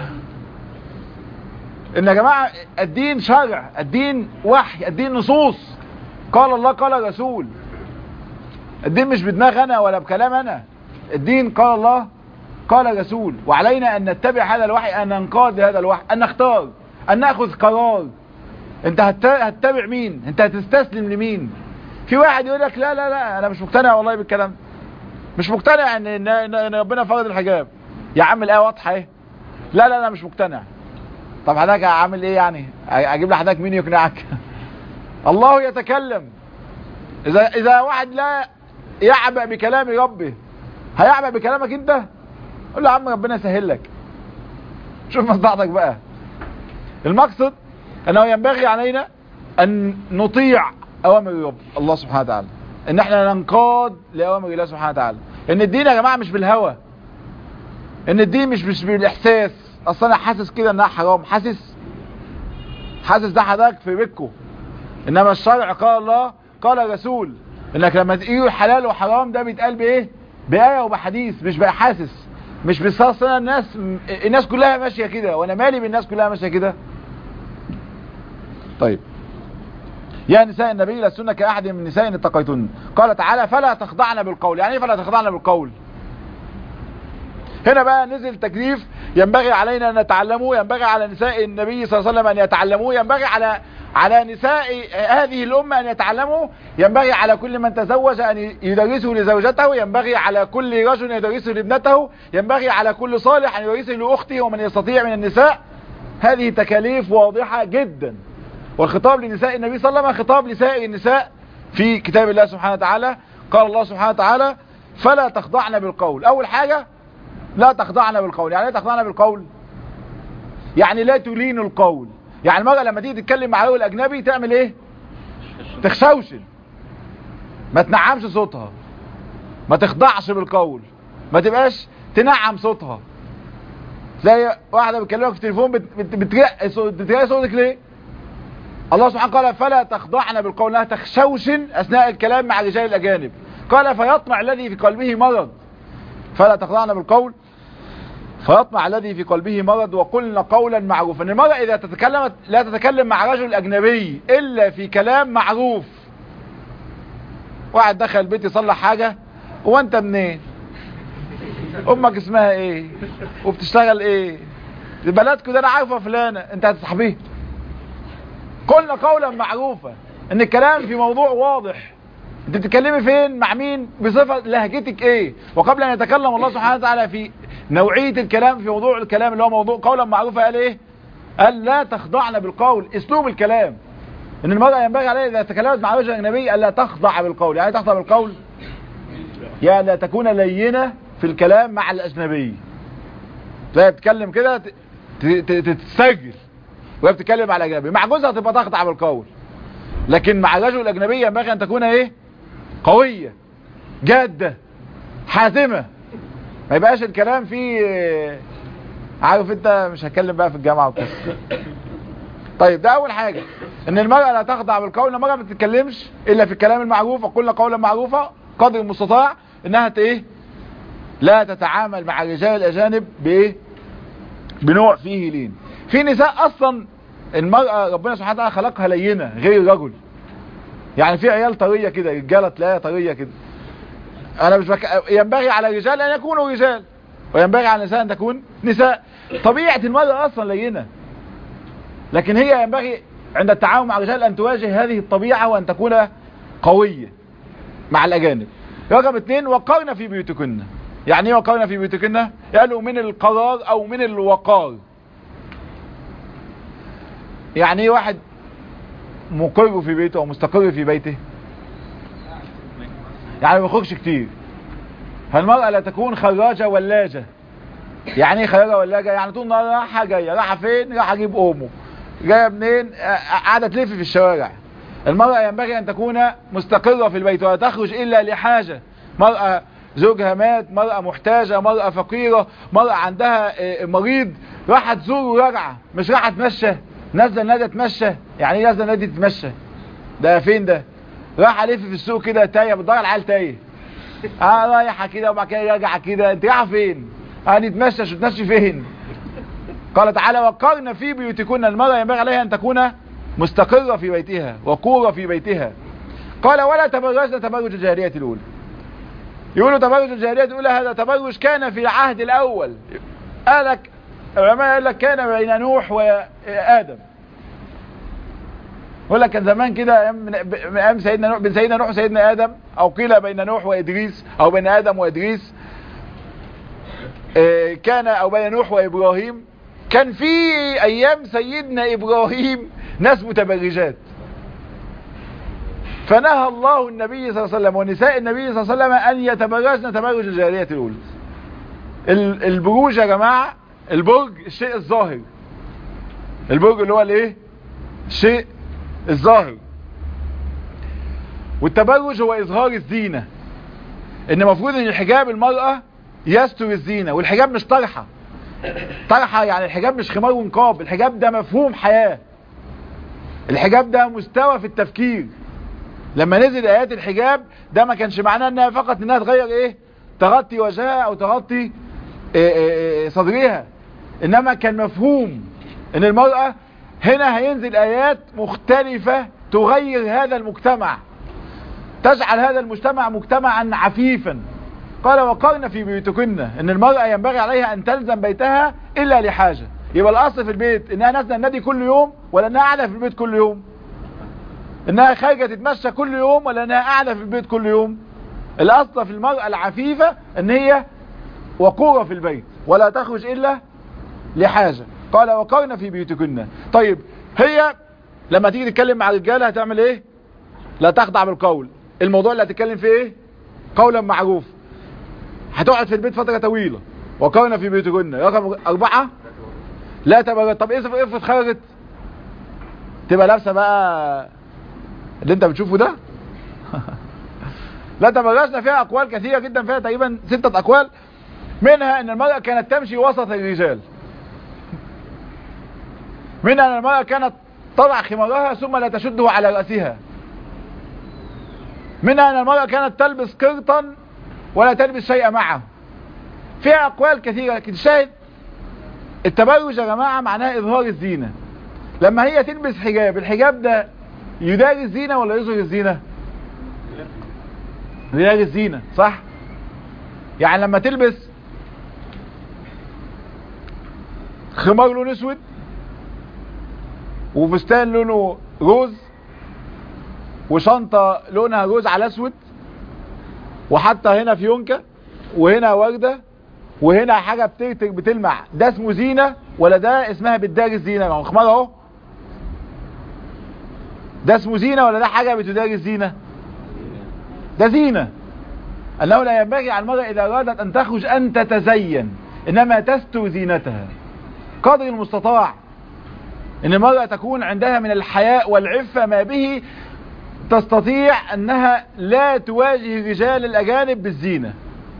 ان يا جماعه الدين شرع الدين وحي الدين نصوص قال الله قال رسول الدين مش بدماغ انا ولا بكلام انا الدين قال الله قال رسول وعلينا ان نتبع هذا الوحي ان ننقاد لهذا الوحي ان نختار ان ناخذ قرار انت هتتبع مين انت هتستسلم لمين في واحد يقول لك لا لا لا انا مش مقتنع والله بالكلام مش مقتنع ان ان, إن ربنا فرض الحجاب يا عم الايه واضحه ايه لا لا لا مش مقتنع طب حضرتك عامل ايه يعني اجيب لحضرتك مين يقنعك الله يتكلم اذا اذا واحد لا يعبأ بكلام ربه هيعبأ بكلامك انت قول له يا عم ربنا يسهل لك شوف مصلحتك بقى المقصد انه ينبغي علينا ان نطيع اوامر الرب الله سبحانه وتعالى ان احنا ننقاد لاوامر الله سبحانه وتعالى ان الدين يا جماعه مش بالهوى ان الدين مش مش بالاحساس اصل انا حاسس كده انها حرام حاسس حاسس ده حضرتك في بيتكم انما الشرع قال الله قال الرسول انك لما تقول حلال وحرام ده بيتقال بايه بايه وبحديث مش بحاسس مش بصاص انا الناس الناس كلها ماشيه كده وانا مالي بالناس كلها ماشيه كده طيب يا نساء النبي لستن كأحد من نساء اتقيتن قال تعالى فلا تخضعن بالقول يعني ايه فلا تخضعن بالقول هنا بقى نزل تكليف ينبغي علينا ان نتعلمه ينبغي على نساء النبي صلى الله عليه وسلم ان يتعلموه ينبغي على على نساء هذه الأمة أن يتعلموا ينبغي على كل من تزوج أن يدرسه لزوجته ينبغي على كل رجل أن يدرسه لابنته ينبغي على كل صالح أن يدرسه لأخته ومن يستطيع من النساء هذه تكاليف واضحة جدا والخطاب لنساء النبي صلى الله عليه وسلم خطاب لسائر النساء في كتاب الله سبحانه وتعالى قال الله سبحانه وتعالى فلا تخضعن بالقول أول حاجة لا تخضعن بالقول يعني لا تخضعن بالقول يعني لا تلين القول يعني المرأة لما تيجي تتكلم مع رجل أجنبي تعمل ايه تخشوشن ما تنعمش صوتها ما تخضعش بالقول ما تبقاش تنعم صوتها تلاقي واحدة بتكلمك في التليفون بترقي صوتك ليه الله سبحانه قال فلا تخضعن بالقول لا تخشوشن أثناء الكلام مع الرجال الأجانب قال فيطمع الذي في قلبه مرض فلا تخضعن بالقول فيطمع الذي في قلبه مرض وقلنا قولا معروفا المرأة إذا تتكلم لا تتكلم مع رجل أجنبي إلا في كلام معروف واحد دخل البيت يصلح حاجة وانت منين امك اسمها ايه وبتشتغل ايه بلدكم ده انا عارفه فلانة انت هتصاحبيه قلنا قولا معروفا ان الكلام في موضوع واضح انت بتتكلمي فين مع مين بصفة لهجتك ايه وقبل ان يتكلم الله سبحانه وتعالى في نوعية الكلام في موضوع الكلام اللي هو موضوع قولا معروفا قال ايه قال لا تخضعن بالقول اسلوب الكلام ان المرأة ينبغي عليها اذا تكلمت مع رجل اجنبي الا تخضع بالقول يعني تخضع بالقول يعني لا تكون لينة في الكلام مع الاجنبي تلاقي بتتكلم كده تتسجل وهي بتتكلم على الاجنبي مع جوزها تبقى تخضع بالقول لكن مع الرجل الاجنبي ينبغي ان تكون ايه قوية جادة حازمة ما يبقاش الكلام فيه عارف انت مش هتكلم بقى في الجامعة وكده طيب ده اول حاجة ان المرأة لا تخضع بالقول المرأة ما تتكلمش الا في الكلام المعروف وقلنا قولا معروفا قدر المستطاع انها ايه لا تتعامل مع الرجال الاجانب بايه بنوع فيه لين في نساء اصلا المرأة ربنا سبحانه وتعالى خلقها لينة غير الرجل يعني في عيال طرية كده رجالة تلاقيها طرية كده انا مش بك... ينبغي على الرجال ان يكونوا رجال وينبغي على النساء ان تكون نساء طبيعة المرأة اصلا لينة لكن هي ينبغي عند التعامل مع الرجال ان تواجه هذه الطبيعة وان تكون قوية مع الاجانب رقم اثنين وقرنا في بيوتكن يعني ايه وقرنا في بيوتكن قالوا من القرار او من الوقار يعني ايه واحد مقر في بيته او مستقر في بيته يعني ما بيخرجش كتير فالمرأة لا تكون خراجة ولاجة يعني ايه خراجة ولاجة يعني طول النهار رايحة جاية رايحة فين رايحة اجيب امه جاية منين قاعدة تلف في الشوارع المرأة ينبغي ان تكون مستقرة في البيت ولا تخرج الا لحاجة مرأة زوجها مات مرأة محتاجة مرأة فقيرة مرأة عندها مريض راحة تزور وراجعة مش راحة تمشى نازله النادي تتمشى يعني ايه نازله النادي تتمشى ده فين ده راح الف في السوق كده تايه بتضيع العيال تايه اه رايحه كده وبعد كده راجعه كده انت رايحه فين هنتمشى شو تمشي فين قال تعالى وقرن في بيوتكن المرأة ينبغي عليها ان تكون مستقرة في بيتها وقورة في بيتها قال ولا تبرجن تبرج الجاهلية الاولى يقولوا تبرج الجاهلية الاولى هذا تبرج كان في العهد الاول قالك العلماء قال لك كان بين نوح وآدم يقول لك كان زمان كده من ايام سيدنا نوح بين سيدنا نوح وسيدنا آدم او قيل بين نوح وإدريس او بين آدم وإدريس كان او بين نوح وإبراهيم كان في ايام سيدنا إبراهيم ناس متبرجات فنهى الله النبي صلى الله عليه وسلم ونساء النبي صلى الله عليه وسلم ان يتبرجن تبرج الجارية الاولى البروج يا جماعة البرج الشيء الظاهر البرج اللي هو الايه الشيء الظاهر والتبرج هو اظهار الزينة ان المفروض ان الحجاب المرأة يستر الزينة والحجاب مش طرحة طرحة يعني الحجاب مش خمار ونقاب الحجاب ده مفهوم حياة الحجاب ده مستوى في التفكير لما نزل ايات الحجاب ده ما كانش معناه انها فقط انها تغير ايه تغطي وجهها او تغطي إيه إيه صدرها انما كان مفهوم ان المرأة هنا هينزل ايات مختلفة تغير هذا المجتمع تجعل هذا المجتمع مجتمعا عفيفا قال وقرن في بيوتكن ان المرأة ينبغي عليها ان تلزم بيتها الا لحاجة يبقى الاصل في البيت انها نازله النادي كل يوم ولا انها قاعده في البيت كل يوم انها خارجه تتمشى كل يوم ولا انها قاعده في البيت كل يوم الاصل في المرأة العفيفة ان هي وقوره في البيت ولا تخرج الا لحاجة قال وقرن في بيوتكن طيب هي لما تيجي تتكلم مع الرجاله هتعمل ايه لا تخضع بالقول الموضوع اللي هتتكلم فيه ايه قولا معروف هتقعد في البيت فترة طويلة وقرن في بيوتكن رقم اربعة لا تبرج طب افرض افرض خرجت تبقى لابسه بقى اللي انت بتشوفه ده لا تبرجنا فيها اقوال كثيرة جدا فيها تقريبا ستة اقوال منها ان المرأة كانت تمشي وسط الرجال منها ان المرأة كانت تضع خمارها ثم لا تشده على رأسها منها ان المرأة كانت تلبس قرطا ولا تلبس شيء معه فيها اقوال كثيرة لكن الشاهد التبرج يا جماعة معناه اظهار الزينة لما هي تلبس حجاب الحجاب ده يداري الزينة ولا يظهر الزينة يداري الزينة صح يعني لما تلبس خمار لون اسود وفستان لونه روز وشنطة لونها روز على اسود وحتى هنا فيونكة وهنا وردة وهنا حاجة بترتك بتلمع ده اسمه زينة ولا ده اسمها بتداري الزينة ما هو خمار اهو ده اسمه زينة ولا ده حاجة بتداري الزينة ده زينة أنه لا ينبغي على المرأة إذا أرادت أن تخرج أن تتزين إنما تستر زينتها قدر المستطاع إن المرأة تكون عندها من الحياء والعفة ما به تستطيع أنها لا تواجه الرجال الأجانب بالزينة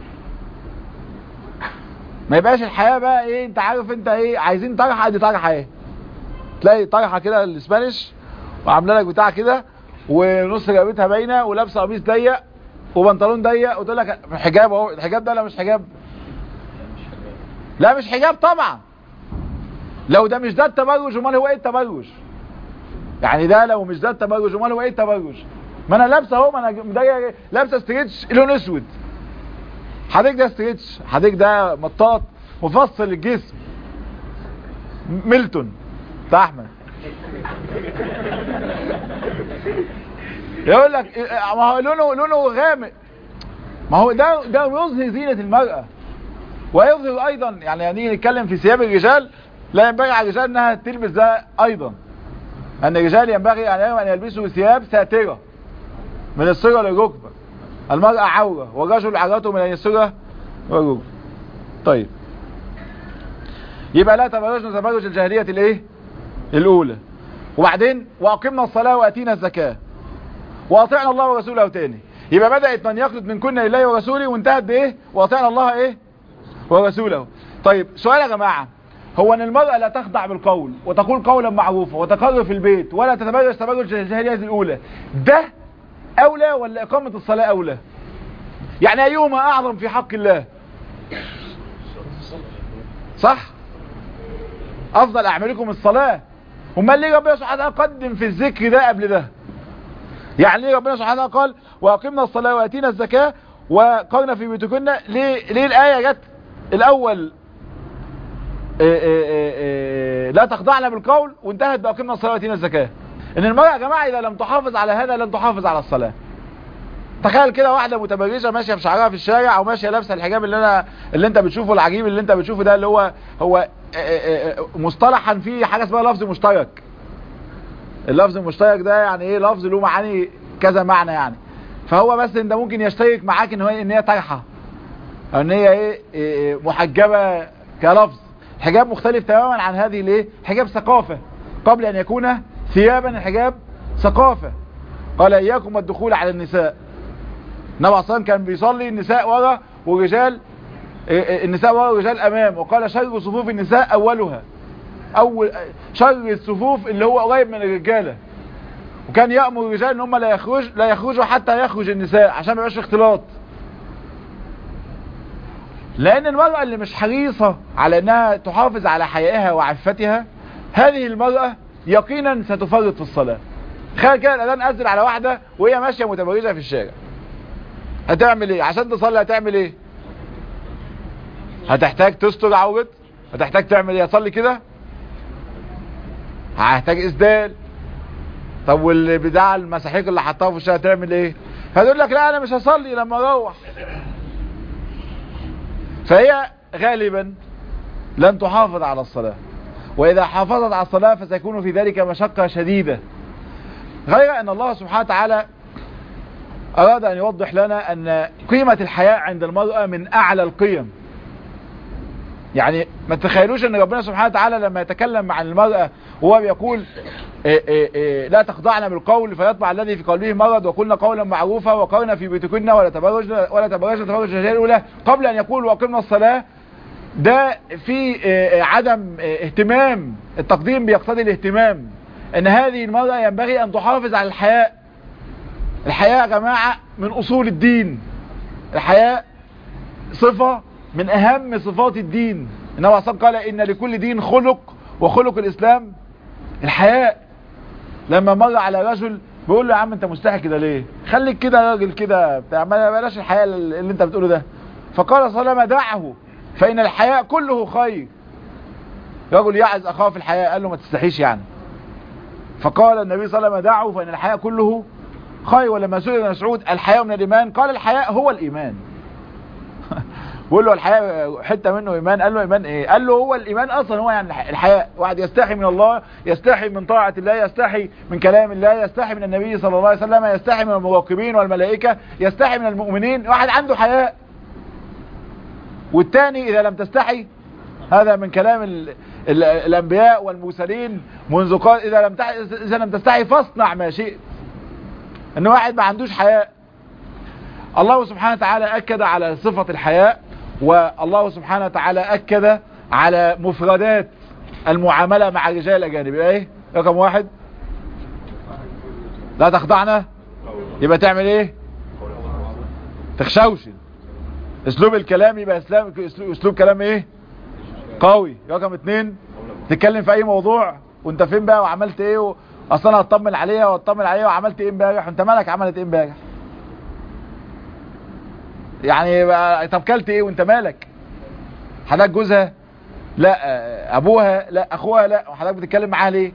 ما يبقاش الحياة بقى ايه انت عارف انت ايه عايزين طرحة دي طرحة ايه تلاقي طرحة كده الاسبانيش وعامله لك بتاع كده ونص رقبتها باينه ولابسه قميص ضيق وبنطلون ضيق وتقول لك حجاب اهو الحجاب ده لا مش حجاب لا مش حجاب طبعا لو ده مش ده التبرج امال هو ايه التبرج يعني ده لو مش ده التبرج امال هو ايه التبرج ما انا لابسه اهو ما انا مضيق لابسه ستريتش لون اسود حضرتك ده ستريتش حضرتك ده مطاط مفصل الجسم ميلتون بتاع احمد يقول لك ما هو لونه لونه غامق ما هو ده ده يظهر زينة المرأة ويظهر ايضا يعني نيجي نتكلم في ثياب الرجال لا ينبغي على الرجال انها تلبس ده ايضا ان الرجال ينبغي عليهم ان يلبسوا ثياب ساترة من الصغر للركبة المرأة عورة والرجل عورته من الصغر والركبة طيب يبقى لا تبرجنا تبرج الجاهلية الايه الاولى وبعدين واقمنا الصلاة واتينا الزكاة واطعنا الله ورسوله تاني يبقى بدأت من يقلد من كنا لله ورسوله وانتهت بايه واطعنا الله ايه ورسوله طيب سؤال يا جماعة هو ان المرأة لا تخضع بالقول وتقول قولا معروفا وتقر في البيت ولا تتبرج تبرج الجاهلية الاولى ده اولى ولا اقامة الصلاة اولى يعني ايهما اعظم في حق الله صح افضل اعمالكم الصلاة امال ليه ربنا سبحانه قدم في الذكر ده قبل ده يعني ليه ربنا سبحانه قال واقمنا الصلاة واتينا الزكاة وقرنا في بيوتكن ليه, ليه الآية جت الاول إيه إيه إيه لا تخضعنا بالقول وانتهت باقمنا الصلاة واتينا الزكاة ان المرأة يا جماعة اذا لم تحافظ على هذا لن تحافظ على الصلاة تخيل كده واحدة متبرجة ماشية بشعرها في الشارع او ماشية لابسة الحجاب اللي انا اللي انت بتشوفه العجيب اللي انت بتشوفه ده اللي هو هو مصطلحا فيه حاجة اسمها لفظ مشترك اللفظ المشترك ده يعني ايه لفظ له معاني كذا معنى يعني فهو بس انت ممكن يشترك معاك ان هي ان هي طرحه او ان هي ايه, إيه محجبه كلفظ حجاب مختلف تماما عن هذه الايه حجاب ثقافه قبل ان يكون ثيابا الحجاب ثقافة قال اياكم الدخول على النساء النبي عليه الصلاة كان بيصلي النساء ورا والرجال النساء ورا والرجال امام وقال شر صفوف النساء اولها اول شر الصفوف اللي هو قريب من الرجاله وكان يأمر الرجال ان هم لا يخرج لا يخرجوا حتى يخرج النساء عشان ما يبقاش اختلاط لان المرأة اللي مش حريصة على انها تحافظ على حيائها وعفتها هذه المرأة يقينا ستفرط في الصلاة تخيل كده الاذان اذن على واحدة وهي ماشية متبرجة في الشارع هتعمل ايه عشان تصلي هتعمل ايه هتحتاج تستر عورت هتحتاج تعمل ايه هتصلي كده هتحتاج اسدال طب واللي بتاع المساحيق اللي حطها في الشارع تعمل ايه هتقول لك لا انا مش هصلي لما اروح فهي غالبا لن تحافظ على الصلاة واذا حافظت على الصلاة فسيكون في ذلك مشقة شديدة غير ان الله سبحانه وتعالى اراد ان يوضح لنا ان قيمة الحياء عند المرأة من اعلى القيم يعني ما تخيلوش ان ربنا سبحانه وتعالى لما يتكلم عن المرأة وهو بيقول إيه إيه إيه لا تخضعن بالقول فيطبع الذي في قلبه مرض وقلنا قولا معروفا وقرنا في بيوتكن ولا تبرجن ولا تبرجن تبرج الجاهليه الاولى قبل ان يقول واقمنا الصلاه ده في عدم اهتمام التقديم بيقتضي الاهتمام ان هذه المرأة ينبغي ان تحافظ على الحياء الحياء يا جماعة من اصول الدين الحياء صفة من اهم صفات الدين النبي عليه قال ان لكل دين خلق وخلق الاسلام الحياء لما مر على رجل بيقول له يا عم انت مستحي كده ليه خليك كده راجل كده بتاع ما بلاش الحياء اللي انت بتقوله ده فقال صلى الله عليه وسلم دعه فان الحياء كله خير رجل يعز اخاه في الحياء قال له ما تستحيش يعني فقال النبي صلى الله عليه وسلم دعه فان الحياء كله خير ولما سئل مسعود الحياء من الايمان قال الحياء هو الايمان بيقول له الحياء حته منه ايمان قال له ايمان ايه قال له هو الايمان اصلا هو يعني الحياء واحد يستحي من الله يستحي من طاعه الله يستحي من كلام الله يستحي من النبي صلى الله عليه وسلم يستحي من المراقبين والملائكه يستحي من المؤمنين واحد عنده حياء والثاني اذا لم تستحي هذا من كلام ال ال الانبياء والمرسلين منذ قال اذا لم اذا لم تستحي فاصنع ما شئت ان واحد ما عندوش حياء الله سبحانه وتعالى اكد على صفه الحياء والله سبحانه وتعالى أكد على مفردات المعاملة مع الرجال الأجانب ايه رقم واحد لا تخضعنا يبقى تعمل ايه تخشوشن اسلوب الكلام يبقى اسلام اسلوب كلام ايه قوي رقم اتنين تتكلم في اي موضوع وانت فين بقى وعملت ايه و... اصلا انا هطمن عليها واطمن عليها وعملت ايه امبارح وانت مالك عملت ايه امبارح يعني طب كلت ايه وانت مالك حضرتك جوزها لا ابوها لا اخوها لا وحضرتك بتتكلم معاها ليه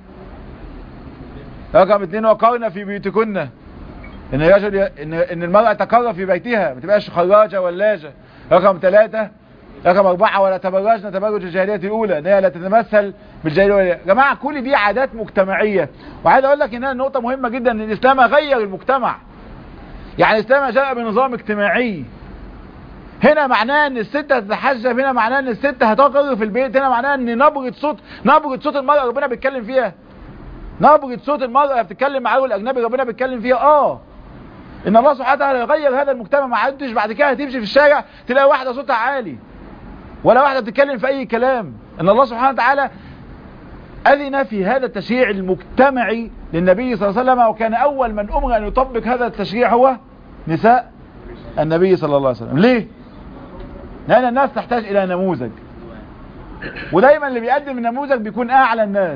رقم اتنين وقرنا في بيوتكن ان الرجل ان ان المرأة تقر في بيتها ما تبقاش خراجة ولاجة رقم ثلاثة رقم أربعة ولا تبرجنا تبرج الجاهلية الأولى ان هي لا تتمثل بالجاهلية يا جماعة كل دي عادات مجتمعية وعايز أقول لك إنها نقطة مهمة جدا إن الإسلام غير المجتمع يعني الإسلام جاء بنظام اجتماعي هنا معناه ان الست هتتحجب هنا معناه ان الست هتقر في البيت هنا معناه ان نبرة صوت نبرة صوت المرأة ربنا بيتكلم فيها نبرة صوت المرأة بتتكلم مع رجل اجنبي ربنا بيتكلم فيها اه ان الله سبحانه وتعالى يغير هذا المجتمع ما عدتش بعد كده هتمشي في الشارع تلاقي واحدة صوتها عالي ولا واحدة بتتكلم في اي كلام ان الله سبحانه وتعالى اذن في هذا التشريع المجتمعي للنبي صلى الله عليه وسلم وكان اول من امر ان يطبق هذا التشريع هو نساء النبي صلى الله عليه وسلم ليه لأن الناس تحتاج إلى نموذج ودايما اللي بيقدم النموذج بيكون أعلى الناس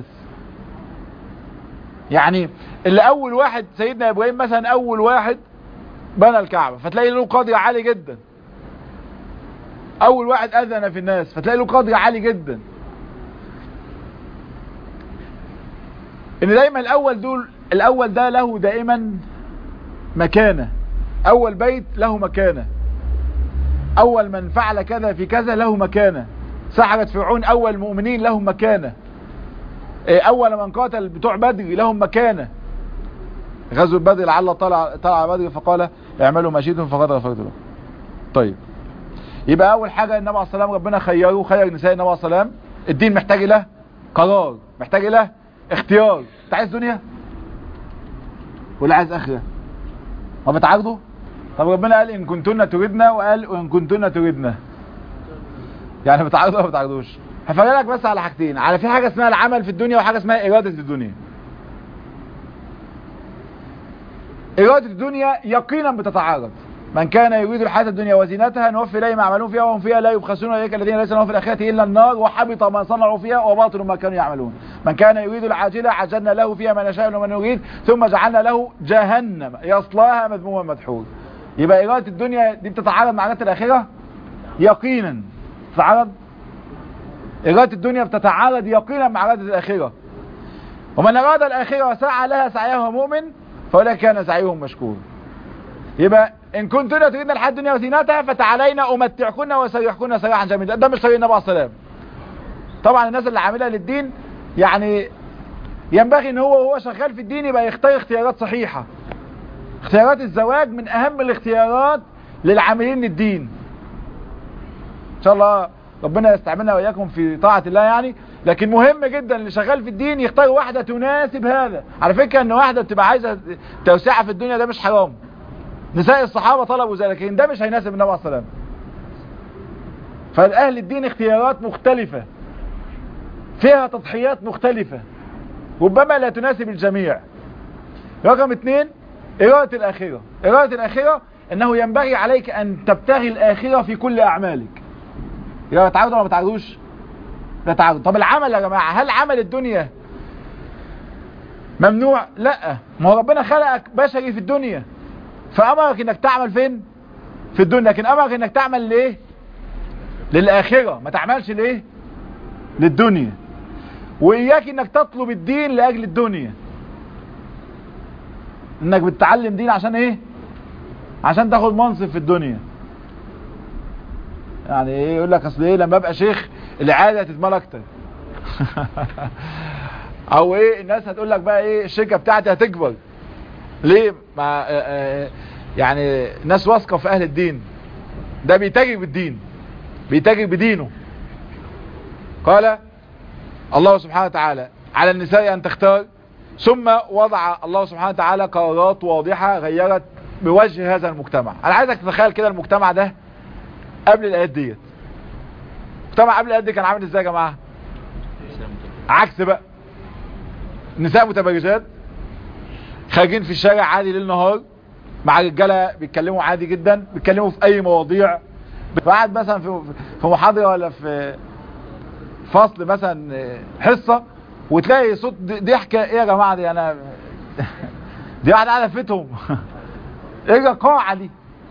يعني اللي أول واحد سيدنا إبراهيم مثلا أول واحد بنى الكعبة فتلاقي له قدر عالي جدا أول واحد أذن في الناس فتلاقي له قدر عالي جدا إن دايما الأول دول الأول ده له دائما مكانة أول بيت له مكانة اول من فعل كذا في كذا له مكانة سحرة فرعون اول المؤمنين لهم مكانة اول من قاتل بتوع بدر لهم مكانة غزو بدر لعل طلع طلع بدر فقال اعملوا ما شئتم فقد غفرت لكم طيب يبقى اول حاجة النبي عليه الصلاه ربنا خيره خير نساء النبي عليه الصلاه الدين محتاج له قرار محتاج له اختيار انت عايز دنيا ولا عايز اخره ما بتعارضوا طب ربنا قال ان كنتن تريدنا وقال وان كنتن تريدنا يعني بتعارضوا ولا ما بتعارضوش هفرجلك بس على حاجتين على في حاجه اسمها العمل في الدنيا وحاجه اسمها اراده الدنيا إرادة الدنيا يقينا بتتعارض من كان يريد الحياة الدنيا وزينتها نوفي إليه ما عملون فيها وهم فيها لا يبخسون إليك الذين ليس لهم في الآخرة إلا النار وحبط ما صنعوا فيها وباطل ما كانوا يعملون من كان يريد العاجلة عجلنا له فيها ما نشاء ومن نريد ثم جعلنا له جهنم يصلاها مذموما مدحورا يبقى إرادة الدنيا دي بتتعارض مع إرادة الآخرة يقينا تتعارض إرادة الدنيا بتتعارض يقينا مع إرادة الآخرة ومن أراد الآخرة وسعى لها سعيها مؤمن فأولئك كان سعيهم مشكور يبقى إن كنتن تريدن الحياة الدنيا وزينتها فتعالينا أمتعكن وسرحكن سراحا جميلا ده مش طريق النبي عليه السلام طبعا الناس اللي عاملها للدين يعني ينبغي ان هو وهو شغال في الدين يبقى يختار اختيارات صحيحة اختيارات الزواج من اهم الاختيارات للعاملين للدين ان شاء الله ربنا يستعملنا واياكم في طاعة الله يعني لكن مهم جدا اللي شغال في الدين يختار واحدة تناسب هذا على فكرة ان واحدة بتبقى عايزة توسعة في الدنيا ده مش حرام نساء الصحابة طلبوا ذلك لكن ده مش هيناسب النبي عليه الصلاة والسلام فالأهل الدين اختيارات مختلفة فيها تضحيات مختلفة ربما لا تناسب الجميع رقم اثنين إرادة الآخرة إرادة الآخرة أنه ينبغي عليك أن تبتغي الآخرة في كل أعمالك يبقى بتعرض ولا ما بتعرضوش لا تعرض طب العمل يا جماعة هل عمل الدنيا ممنوع لا ما هو ربنا خلقك بشري في الدنيا فأمرك انك تعمل فين في الدنيا لكن أمرك انك تعمل ليه للآخرة ما تعملش ليه للدنيا وإياك انك تطلب الدين لأجل الدنيا انك بتتعلم دين عشان ايه عشان تاخد منصب في الدنيا يعني ايه يقول لك اصل ايه لما ابقى شيخ العاده تتمال اكتر او ايه الناس هتقول لك بقى ايه الشركه بتاعتي هتكبر ليه مع يعني ناس واثقه في اهل الدين ده بيتاجر بالدين بيتاجر بدينه قال الله سبحانه وتعالى على النساء ان تختار ثم وضع الله سبحانه وتعالى قرارات واضحه غيرت بوجه هذا المجتمع انا عايزك تتخيل كده المجتمع ده قبل الايات ديت المجتمع قبل الايات دي كان عامل ازاي يا جماعه عكس بقى نساء متبرجات خارجين في الشارع عادي ليل نهار مع رجاله بيتكلموا عادي جدا بيتكلموا في اي مواضيع قاعد مثلا في في محاضره ولا في فصل مثلا حصه وتلاقي صوت ضحكه ايه يا جماعه دي انا دي واحده قاعده في بيتهم ايه القاعه دي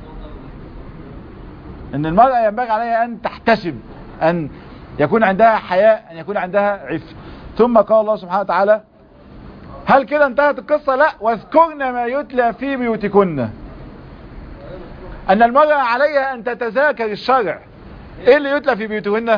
ان المرأة ينبغي عليها ان تحتشم ان يكون عندها حياء ان يكون عندها عفة ثم قال الله سبحانه وتعالى هل كده انتهت القصة لا واذكرن ما يتلى في بيوتكن ان المرأة عليها ان تتذاكر الشرع ايه اللي يتلى في بيوتهن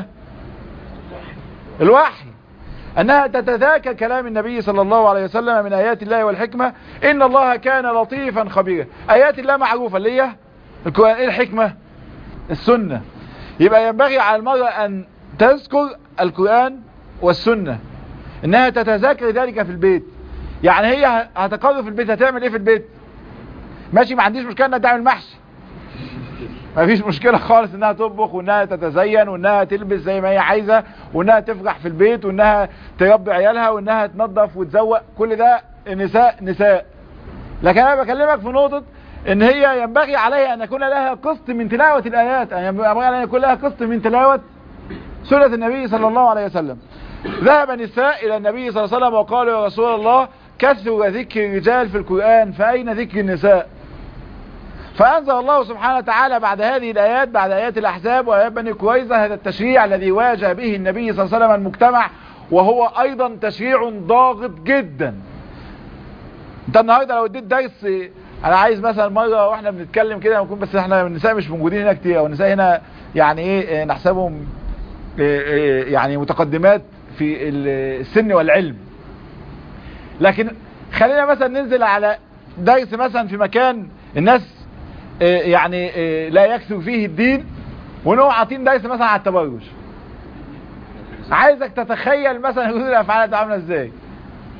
الوحي انها تتذاكر كلام النبي صلى الله عليه وسلم من ايات الله والحكمة ان الله كان لطيفا خبيرا ايات الله معروفة اللي هي القرآن ايه الحكمة السنة يبقى ينبغي على المرأة ان تذكر القرآن والسنة انها تتذاكر ذلك في البيت يعني هي هتقرر في البيت هتعمل ايه في البيت ماشي ما عنديش مشكلة انها تعمل محشي ما فيش مشكلة خالص انها تطبخ وانها تتزين وانها تلبس زي ما هي عايزة وانها تفرح في البيت وانها تربي عيالها وانها تنظف وتزوق كل ده النساء نساء لكن انا بكلمك في نقطة ان هي ينبغي عليها ان يكون لها قسط من تلاوة الايات ان ينبغي عليها ان يكون لها قسط من تلاوة سنة النبي صلى الله عليه وسلم ذهب النساء الى النبي صلى الله عليه وسلم وقالوا يا رسول الله كثر ذكر الرجال في القرآن فأين ذكر النساء فأنزل الله سبحانه وتعالى بعد هذه الآيات بعد آيات الأحزاب وآيات بني كويزة هذا التشريع الذي واجه به النبي صلى الله عليه وسلم المجتمع وهو أيضا تشريع ضاغط جدا انت النهاردة لو اديت درس انا عايز مثلا مرة واحنا بنتكلم كده نكون بس احنا النساء مش موجودين هنا كتير او النساء هنا يعني ايه نحسبهم يعني متقدمات في السن والعلم لكن خلينا مثلا ننزل على درس مثلا في مكان الناس يعني لا يكثر فيه الدين ونقوم عاطين درس مثلا على التبرج عايزك تتخيل مثلا ردود الافعال عامله ازاي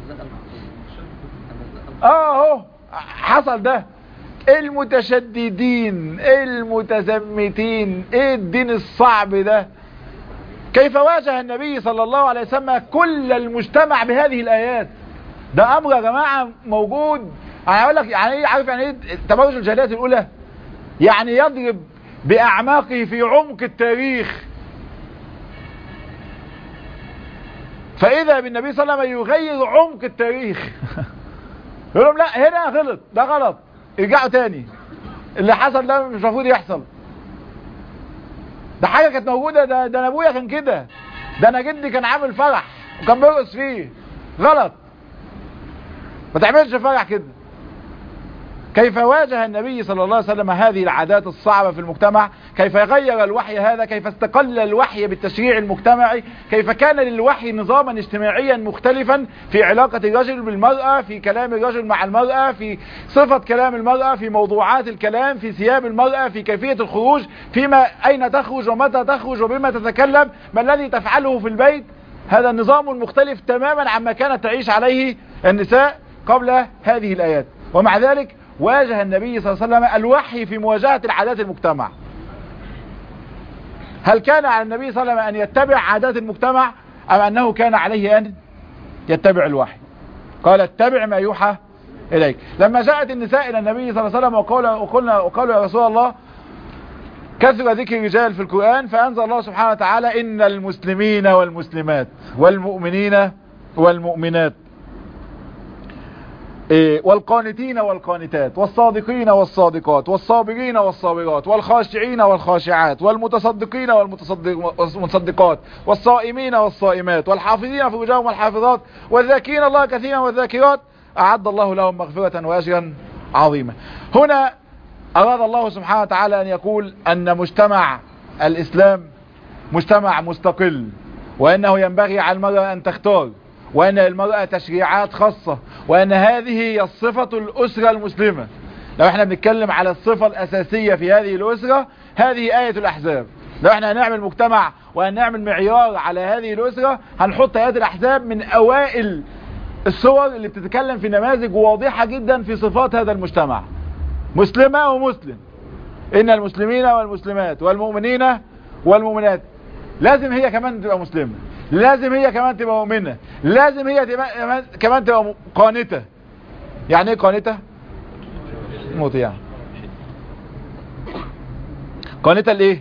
اه اهو حصل ده المتشددين المتزمتين ايه الدين الصعب ده كيف واجه النبي صلى الله عليه وسلم كل المجتمع بهذه الايات ده امر يا جماعه موجود انا هقول لك يعني ايه عارف يعني ايه تبرج الجاهليه الاولى يعني يضرب باعماقه في عمق التاريخ فاذا بالنبي صلى الله عليه وسلم يغير عمق التاريخ يقول لهم لا هنا غلط ده غلط ارجعوا تاني اللي حصل ده مش المفروض يحصل ده حاجه كانت موجوده ده ده انا ابويا كان كده ده انا جدي كان عامل فرح وكان بيرقص فيه غلط ما تعملش فرح كده كيف واجه النبي صلى الله عليه وسلم هذه العادات الصعبة في المجتمع كيف غير الوحي هذا كيف استقل الوحي بالتشريع المجتمعي كيف كان للوحي نظاما اجتماعيا مختلفا في علاقة الرجل بالمرأة في كلام الرجل مع المرأة في صفة كلام المرأة في موضوعات الكلام في ثياب المرأة في كيفية الخروج فيما أين تخرج ومتى تخرج وبما تتكلم ما الذي تفعله في البيت هذا النظام مختلف تماما عما كانت تعيش عليه النساء قبل هذه الآيات ومع ذلك واجه النبي صلى الله عليه وسلم الوحي في مواجهة العادات المجتمع هل كان على النبي صلى الله عليه وسلم أن يتبع عادات المجتمع أم أنه كان عليه أن يتبع الوحي قال اتبع ما يوحى إليك لما جاءت النساء إلى النبي صلى الله عليه وسلم وقالوا, وقلنا وقالوا يا رسول الله كثر ذكر الرجال في القرآن فأنزل الله سبحانه وتعالى إن المسلمين والمسلمات والمؤمنين والمؤمنات والقانتين والقانتات والصادقين والصادقات والصابرين والصابرات والخاشعين والخاشعات والمتصدقين والمتصدقات والصائمين والصائمات والحافظين فروجهم والحافظات والذاكرين الله كثيرا والذاكرات أعد الله لهم مغفرة وأجرا عظيما هنا أراد الله سبحانه وتعالى أن يقول أن مجتمع الإسلام مجتمع مستقل وأنه ينبغي على المرأة أن تختار وأن للمرأة تشريعات خاصة وأن هذه هي الصفة الأسرة المسلمة لو احنا بنتكلم على الصفة الأساسية في هذه الأسرة هذه آية الأحزاب لو احنا هنعمل مجتمع وهنعمل معيار على هذه الأسرة هنحط آيات الأحزاب من أوائل الصور اللي بتتكلم في نماذج واضحة جدا في صفات هذا المجتمع مسلمة ومسلم إن المسلمين والمسلمات والمؤمنين والمؤمنات لازم هي كمان تبقى مسلمة لازم هي كمان تبقى مؤمنة لازم هي تبقى كمان تبقى قانتة يعني ايه قانتة مطيعة قانتة لايه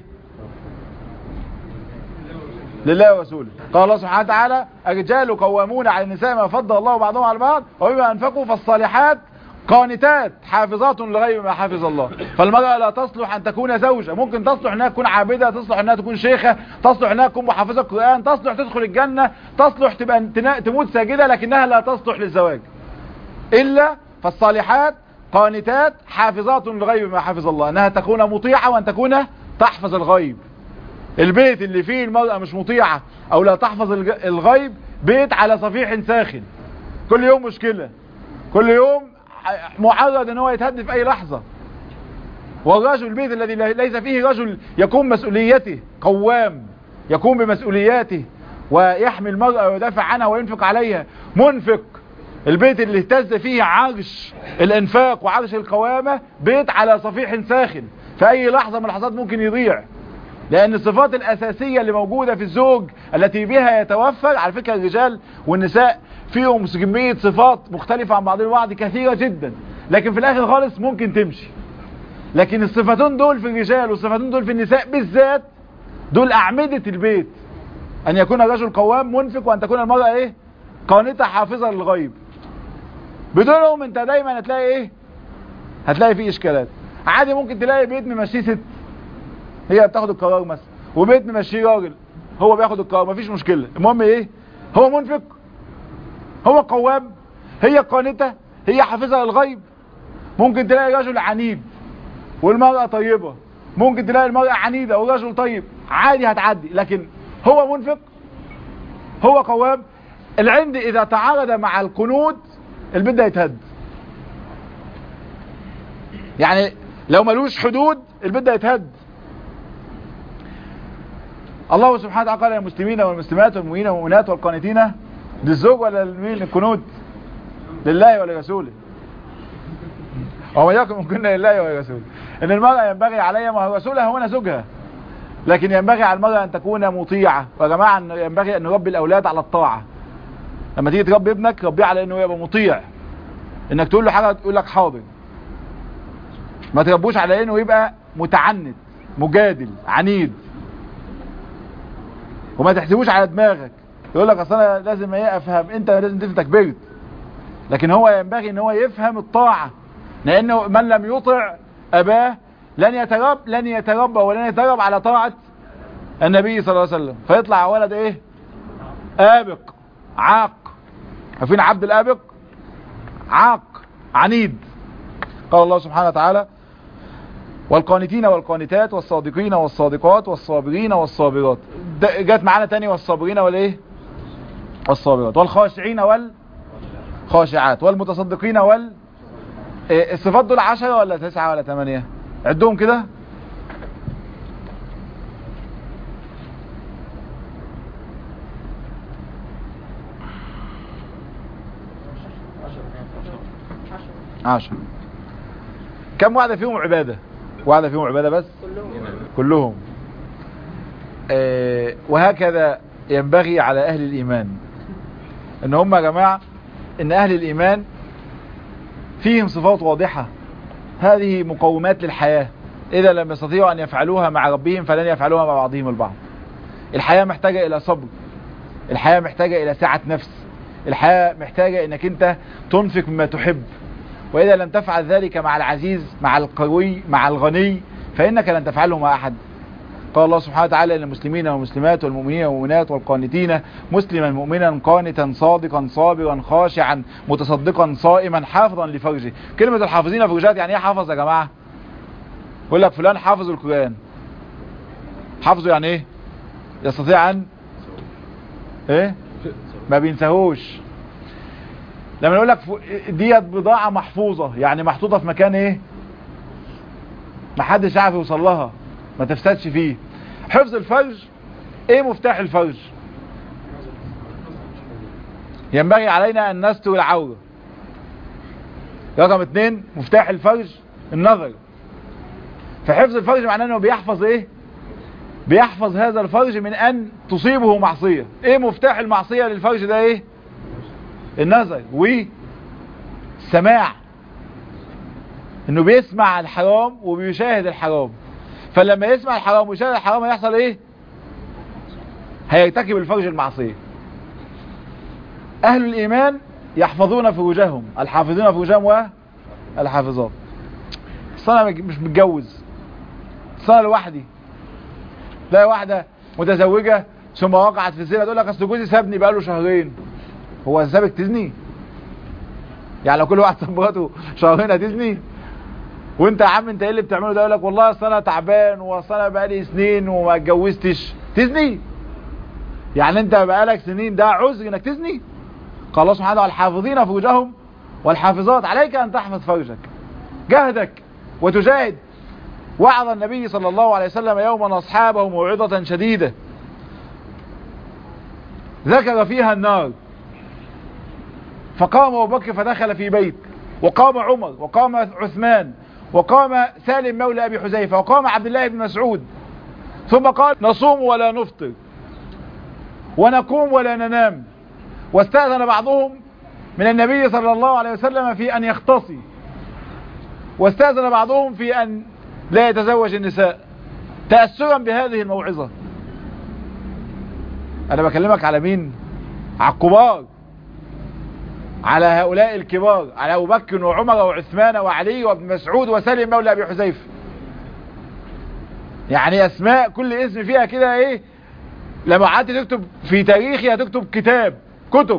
لله ورسوله قال الله سبحانه وتعالى الرجال قوامون على النساء ما فضل الله بعضهم على بعض وبما انفقوا فالصالحات قانتات حافظات لغير ما حافظ الله فالمرأة لا تصلح أن تكون زوجة ممكن تصلح أنها تكون عابدة تصلح أنها تكون شيخة تصلح أنها تكون محافظة القرآن تصلح تدخل الجنة تصلح تبقى تموت ساجدة لكنها لا تصلح للزواج إلا فالصالحات قانتات حافظات لغير ما حافظ الله أنها تكون مطيعة وأن تكون تحفظ الغيب البيت اللي فيه المرأة مش مطيعة أو لا تحفظ الغيب بيت على صفيح ساخن كل يوم مشكلة كل يوم معرض ان هو يتهدد في اي لحظة والرجل البيت الذي ليس فيه رجل يقوم مسؤوليته قوام يقوم بمسؤولياته ويحمي المرأة ويدافع عنها وينفق عليها منفق البيت اللي اهتز فيه عرش الانفاق وعرش القوامة بيت على صفيح ساخن في اي لحظة من اللحظات ممكن يضيع لان الصفات الاساسية اللي موجودة في الزوج التي بها يتوفر على فكرة الرجال والنساء فيهم كمية صفات مختلفة عن بعضهم البعض كثيرة جدا لكن في الاخر خالص ممكن تمشي لكن الصفتين دول في الرجال والصفتين دول في النساء بالذات دول اعمدة البيت ان يكون الرجل قوام منفق وان تكون المرأة ايه قانتة حافظة للغيب بدونهم انت دايما هتلاقي ايه هتلاقي فيه اشكالات عادي ممكن تلاقي بيت ممشيه ست هي بتاخد القرار مثلا وبيت ممشيه راجل هو بياخد القرار مفيش مشكلة المهم ايه هو منفق هو قوام هي قانتة هي حافظة للغيب ممكن تلاقي رجل عنيد والمرأة طيبة ممكن تلاقي المرأة عنيدة والرجل طيب عادي هتعدي لكن هو منفق هو قوام العند اذا تعارض مع القنوت البيت ده يتهد يعني لو ملوش حدود البيت ده يتهد الله سبحانه وتعالى قال للمسلمين والمسلمات والمؤمنين والمؤمنات والقانتين للزوج ولا للمين القنوت لله ولرسوله ومن يكن منكن لله ولرسوله ان المرأة ينبغي عليها ما هو رسولها هو زوجها لكن ينبغي على المرأة ان تكون مطيعة ويا جماعة إن ينبغي ان نربي الاولاد على الطاعة لما تيجي تربي ابنك ربيه على انه يبقى مطيع انك تقول له حاجة تقول لك حاضر ما تربوش على انه يبقى متعنت مجادل عنيد وما تحسبوش على دماغك يقول لك اصل انا لازم ايه افهم انت لازم تفهم كبرت لكن هو ينبغي ان هو يفهم الطاعة لانه من لم يطع اباه لن يترب لن يتربى ولن يترب على طاعة النبي صلى الله عليه وسلم فيطلع ولد ايه ابق عاق عارفين عبد الابق عاق عنيد قال الله سبحانه وتعالى والقانتين والقانتات والصادقين والصادقات والصابرين والصابرات جت معانا تاني والصابرين والايه والصابرات والخاشعين والخاشعات والمتصدقين وال إيه الصفات دول عشرة ولا تسعة ولا ثمانية عدهم كده عشرة كم واحدة فيهم عبادة واحدة فيهم عبادة بس كلهم آه وهكذا ينبغي على أهل الإيمان ان هم يا جماعة ان أهل الإيمان فيهم صفات واضحة هذه مقومات للحياة إذا لم يستطيعوا أن يفعلوها مع ربهم فلن يفعلوها مع بعضهم البعض الحياة محتاجة إلى صبر الحياة محتاجة إلى سعة نفس الحياة محتاجة أنك أنت تنفق مما تحب وإذا لم تفعل ذلك مع العزيز مع القوي مع الغني فإنك لن تفعله مع أحد قال الله سبحانه وتعالى للمسلمين والمسلمات والمؤمنين والمؤمنات والقانتين مسلما مؤمنا قانتا صادقا صابرا خاشعا متصدقا صائما حافظا لفرجه كلمة الحافظين فرجات يعني ايه حافظ يا جماعة يقول لك فلان حافظ القرآن حافظه يعني ايه يستطيع ان ايه ما بينساهوش لما نقول لك ديت بضاعة محفوظة يعني محطوطة في مكان ايه محدش عارف يوصل لها ما تفسدش فيه حفظ الفرج ايه مفتاح الفرج ينبغي علينا ان نستر العورة رقم اتنين مفتاح الفرج النظر فحفظ الفرج معناه انه بيحفظ ايه بيحفظ هذا الفرج من ان تصيبه معصية ايه مفتاح المعصية للفرج ده ايه النظر والسماع انه بيسمع الحرام وبيشاهد الحرام فلما يسمع الحرام ويشاهد الحرام هيحصل ايه هيرتكب الفرج المعصية اهل الايمان يحفظون فروجهم الحافظون فروجهم والحافظات انا مش متجوز انا لوحدي تلاقي واحدة متزوجة ثم وقعت في الزنا تقول لك اصل جوزي سابني بقاله شهرين هو سابك تزني يعني لو كل واحد ساب مراته شهرين هتزني وانت يا عم انت ايه اللي بتعمله ده يقول لك والله اصل انا تعبان واصل انا بقالي سنين وما اتجوزتش تزني يعني انت بقالك سنين ده عذر انك تزني قال الله سبحانه وتعالى الحافظين فروجهم والحافظات عليك ان تحفظ فرجك جهدك وتجاهد وعظ النبي صلى الله عليه وسلم يوما اصحابه موعظة شديدة ذكر فيها النار فقام ابو بكر فدخل في بيت وقام عمر وقام عثمان وقام سالم مولى ابي حذيفه وقام عبد الله بن مسعود ثم قال نصوم ولا نفطر ونقوم ولا ننام واستأذن بعضهم من النبي صلى الله عليه وسلم في ان يختصي واستأذن بعضهم في ان لا يتزوج النساء تأثرا بهذه الموعظة انا بكلمك على مين على الكبار على هؤلاء الكبار على ابو بكر وعمر وعثمان وعلي وابن مسعود وسلم مولى ابي حذيفه يعني اسماء كل اسم فيها كده ايه لما قعدت تكتب في تاريخي هتكتب كتاب كتب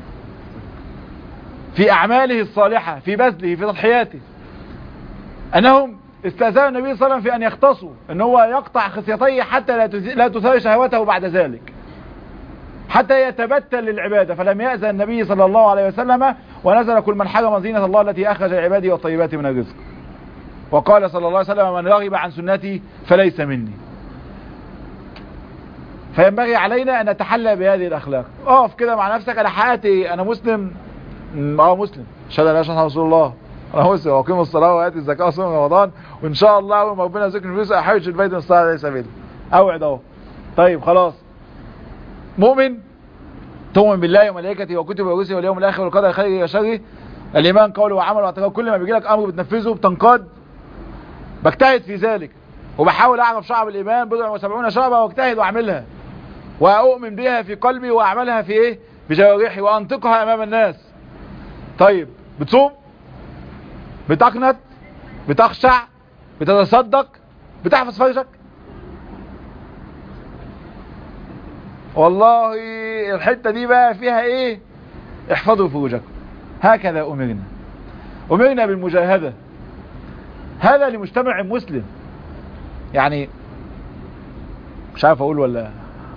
في اعماله الصالحة في بذله في تضحياته انهم استاذنوا النبي صلى الله عليه وسلم في ان يختصوا ان هو يقطع خصيتيه حتى لا تثار شهوته بعد ذلك حتى يتبتل للعبادة فلم يأذن النبي صلى الله عليه وسلم ونزل كل من حرم زينة الله التي أخرج عباده والطيبات من الرزق وقال صلى الله عليه وسلم من رغب عن سنتي فليس مني فينبغي علينا أن نتحلى بهذه الأخلاق اقف كده مع نفسك أنا حياتي أنا مسلم م- اه مسلم اشهد ان لا اله الا الله رسول الله انا مسلم واقيم الصلاه واتي الزكاه وصوم رمضان وان شاء الله اول ما ربنا يرزقني فلوس احوش البيت من الصلاه عليه سبيل اوعد اهو طيب خلاص مؤمن تؤمن بالله وملائكته وكتبه ورسله واليوم الاخر والقدر خيره وشره الايمان قوله وعمله واعتقاد كل ما بيجي لك امر بتنفذه بتنقاد بجتهد في ذلك وبحاول اعرف شعب الايمان بضع وسبعون شعبة واجتهد واعملها واؤمن بها في قلبي واعملها في ايه بجوارحي وانطقها امام الناس طيب بتصوم بتقنط بتخشع بتتصدق بتحفظ فرجك والله الحتة دي بقى فيها ايه احفظوا فروجكم هكذا امرنا امرنا بالمجاهدة هذا لمجتمع مسلم يعني مش عارف اقول ولا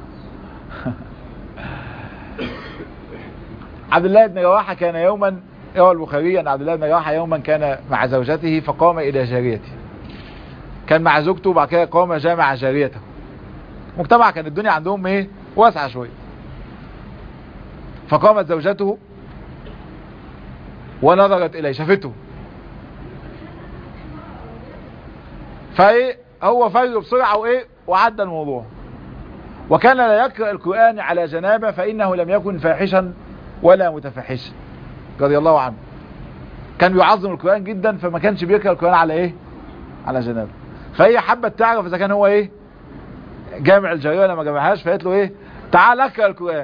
عبد الله بن رواحة كان يوما روى البخاري ان عبد الله بن رواحة يوما كان مع زوجته فقام الى جاريته كان مع زوجته وبعد كده قام جاء مع جاريته مجتمع كان الدنيا عندهم ايه واسعة شوية فقامت زوجته ونظرت اليه شافته فايه هو فرق بسرعة وايه وعدى الموضوع وكان لا يقرأ القرآن على جنابه فإنه لم يكن فاحشا ولا متفحشا رضي الله عنه كان بيعظم القرآن جدا فما كانش بيقرأ القرآن على ايه على جنابه فهي حبت تعرف اذا كان هو ايه جامع الجارية ولا ما جامعهاش فقالت له ايه تعال اقرأ القرآن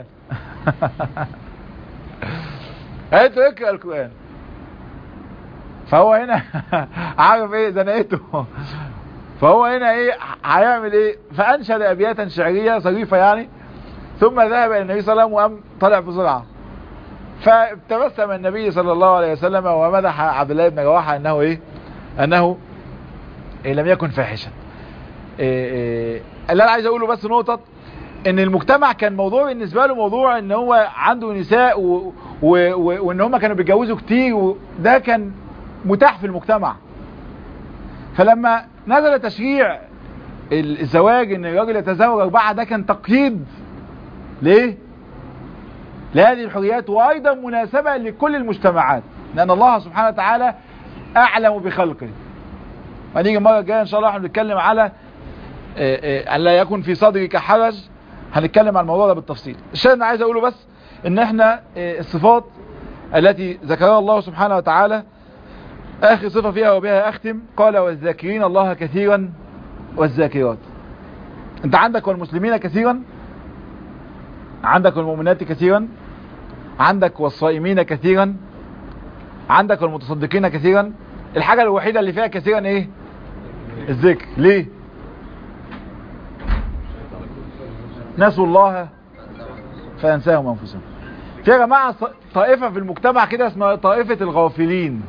قالت له اقرأ القرآن فهو هنا عارف ايه زنقته فهو هنا ايه هيعمل ايه فانشد ابياتا شعرية صريفة يعني ثم ذهب الى النبي صلى الله عليه وسلم وقام طلع بسرعة فتبسم النبي صلى الله عليه وسلم ومدح عبد الله بن رواحة انه ايه انه إيه لم يكن فاحشا إيه إيه اللي انا عايز اقوله بس نقطة ان المجتمع كان موضوع بالنسبة له موضوع ان هو عنده نساء و... و... و... وان هم كانوا بيتجوزوا كتير وده كان متاح في المجتمع فلما نزل تشريع الزواج ان الراجل يتزوج اربعة ده كان تقييد ليه لهذه الحريات وايضا مناسبة لكل المجتمعات لان الله سبحانه وتعالى اعلم بخلقه هنيجي المره الجايه ان شاء الله احنا بنتكلم على ان لا يكن في صدرك حرج هنتكلم عن الموضوع ده بالتفصيل الشيء اللي عايز اقوله بس ان احنا الصفات التي ذكرها الله سبحانه وتعالى اخر صفة فيها وبها اختم قال والذاكرين الله كثيرا والذاكرات انت عندك والمسلمين كثيرا عندك والمؤمنات كثيرا عندك والصائمين كثيرا عندك والمتصدقين كثيرا الحاجة الوحيدة اللي فيها كثيرا ايه الذكر ليه نسوا الله فينساهم انفسهم في يا جماعة طائفة في المجتمع كده اسمها طائفة الغافلين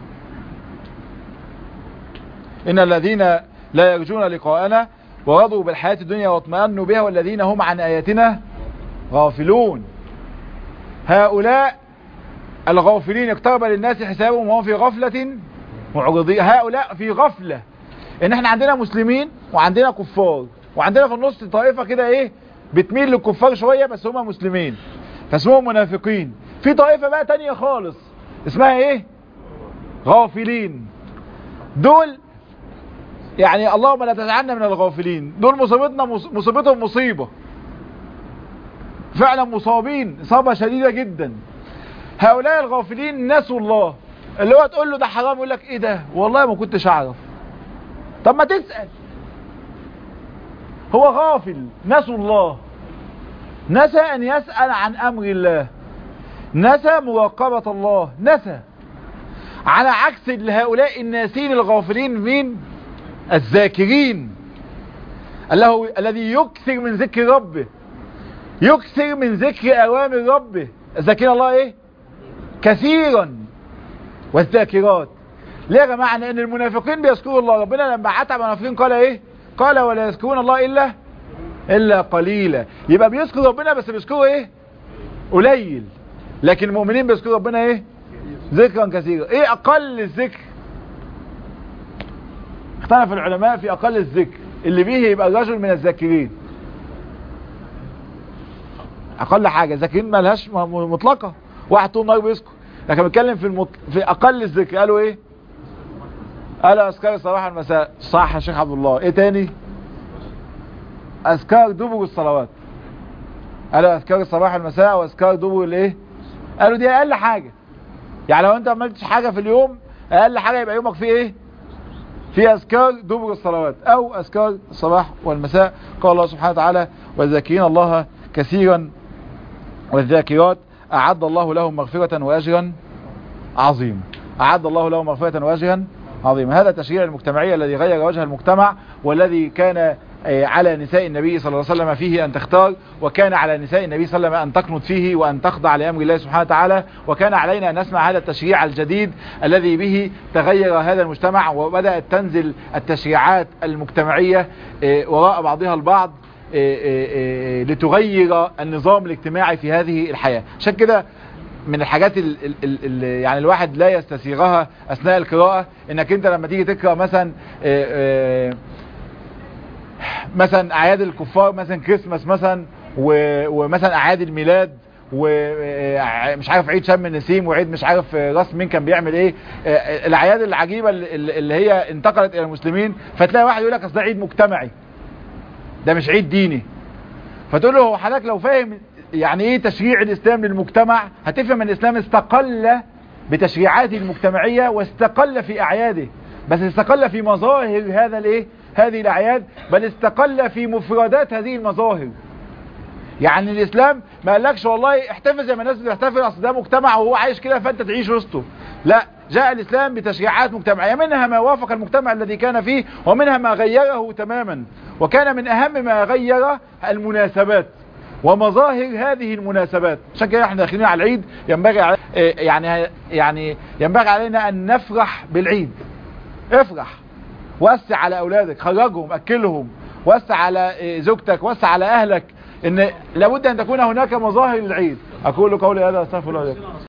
إن الذين لا يرجون لقاءنا ورضوا بالحياة الدنيا واطمأنوا بها والذين هم عن آياتنا غافلون هؤلاء الغافلين اقترب للناس حسابهم وهم في غفلة معرضين هؤلاء في غفلة ان احنا عندنا مسلمين وعندنا كفار وعندنا في النص طائفة كده ايه بتميل للكفار شوية بس هم مسلمين فاسمهم منافقين في طائفة بقى تانية خالص اسمها ايه غافلين دول يعني اللهم لا تجعلنا من الغافلين دول مصيبتنا مصيبتهم مصيبة فعلا مصابين اصابة شديدة جدا هؤلاء الغافلين نسوا الله اللي هو تقول له ده حرام يقول لك ايه ده والله ما كنتش اعرف طب ما تسأل هو غافل نسوا الله نسى ان يسأل عن امر الله نسى مراقبة الله نسى على عكس هؤلاء الناسين الغافلين مين الذاكرين الله الذي يكثر من ذكر ربه يكثر من ذكر اوامر ربه الذاكرين الله ايه كثيرا والذاكرات ليه يا جماعة لان المنافقين بيذكروا الله ربنا لما عتب المنافقين قال ايه قال ولا يذكرون الله الا الا قليلا يبقى بيذكر ربنا بس بيذكروا ايه قليل لكن المؤمنين بيذكروا ربنا ايه ذكرا كثيرا ايه اقل الذكر اختلف العلماء في اقل الذكر اللي به يبقى الرجل من الذاكرين اقل حاجة ذاكرين مالهاش مطلقة واحد طول النهار بيذكر لكن بنتكلم في المط... في اقل الذكر قالوا ايه قالوا اذكار الصباح والمساء صح يا شيخ عبد الله ايه تاني اذكار دبر الصلوات قالوا اذكار الصباح والمساء واذكار دبر الايه قالوا دي اقل حاجة يعني لو انت ما عملتش حاجة في اليوم اقل حاجة يبقى يومك فيه ايه في اذكار دبر الصلوات او اذكار الصباح والمساء قال الله سبحانه وتعالى والذاكرين الله كثيرا والذاكرات اعد الله لهم مغفرة واجرا عظيما اعد الله لهم مغفرة واجرا عظيما هذا التشريع المجتمعي الذي غير وجه المجتمع والذي كان على نساء النبي صلى الله عليه وسلم فيه أن تختار وكان على نساء النبي صلى الله عليه وسلم أن تقنط فيه وأن تخضع لأمر الله سبحانه وتعالى وكان علينا أن نسمع هذا التشريع الجديد الذي به تغير هذا المجتمع وبدأت تنزل التشريعات المجتمعية وراء بعضها البعض لتغير النظام الاجتماعي في هذه الحياة عشان كده من الحاجات ال ال ال ال يعني الواحد لا يستسيغها اثناء القراءة انك انت لما تيجي تقرأ مثلا اه اه مثلا اعياد الكفار مثلا كريسماس مثلا ومثلا اعياد الميلاد ومش عارف عيد شم النسيم وعيد مش عارف راس مين كان بيعمل ايه الاعياد العجيبة اللي هي انتقلت الى المسلمين فتلاقي واحد يقول لك اصل ده عيد مجتمعي ده مش عيد ديني فتقول له هو حضرتك لو فاهم يعني ايه تشريع الاسلام للمجتمع هتفهم ان الاسلام استقل بتشريعاته المجتمعية واستقل في اعياده بس استقل في مظاهر هذا الايه هذه الاعياد بل استقل في مفردات هذه المظاهر يعني الاسلام ما قالكش والله احتفل زي ما الناس بتحتفل اصل ده مجتمع وهو عايش كده فانت تعيش وسطه لا جاء الاسلام بتشريعات مجتمعيه منها ما وافق المجتمع الذي كان فيه ومنها ما غيره تماما وكان من اهم ما غير المناسبات ومظاهر هذه المناسبات عشان كده احنا داخلين على العيد ينبغي يعني يعني ينبغي علينا ان نفرح بالعيد افرح وسع على اولادك خرجهم اكلهم وسع على زوجتك وسع على اهلك ان لابد ان تكون هناك مظاهر للعيد اقول قولي هذا استغفر الله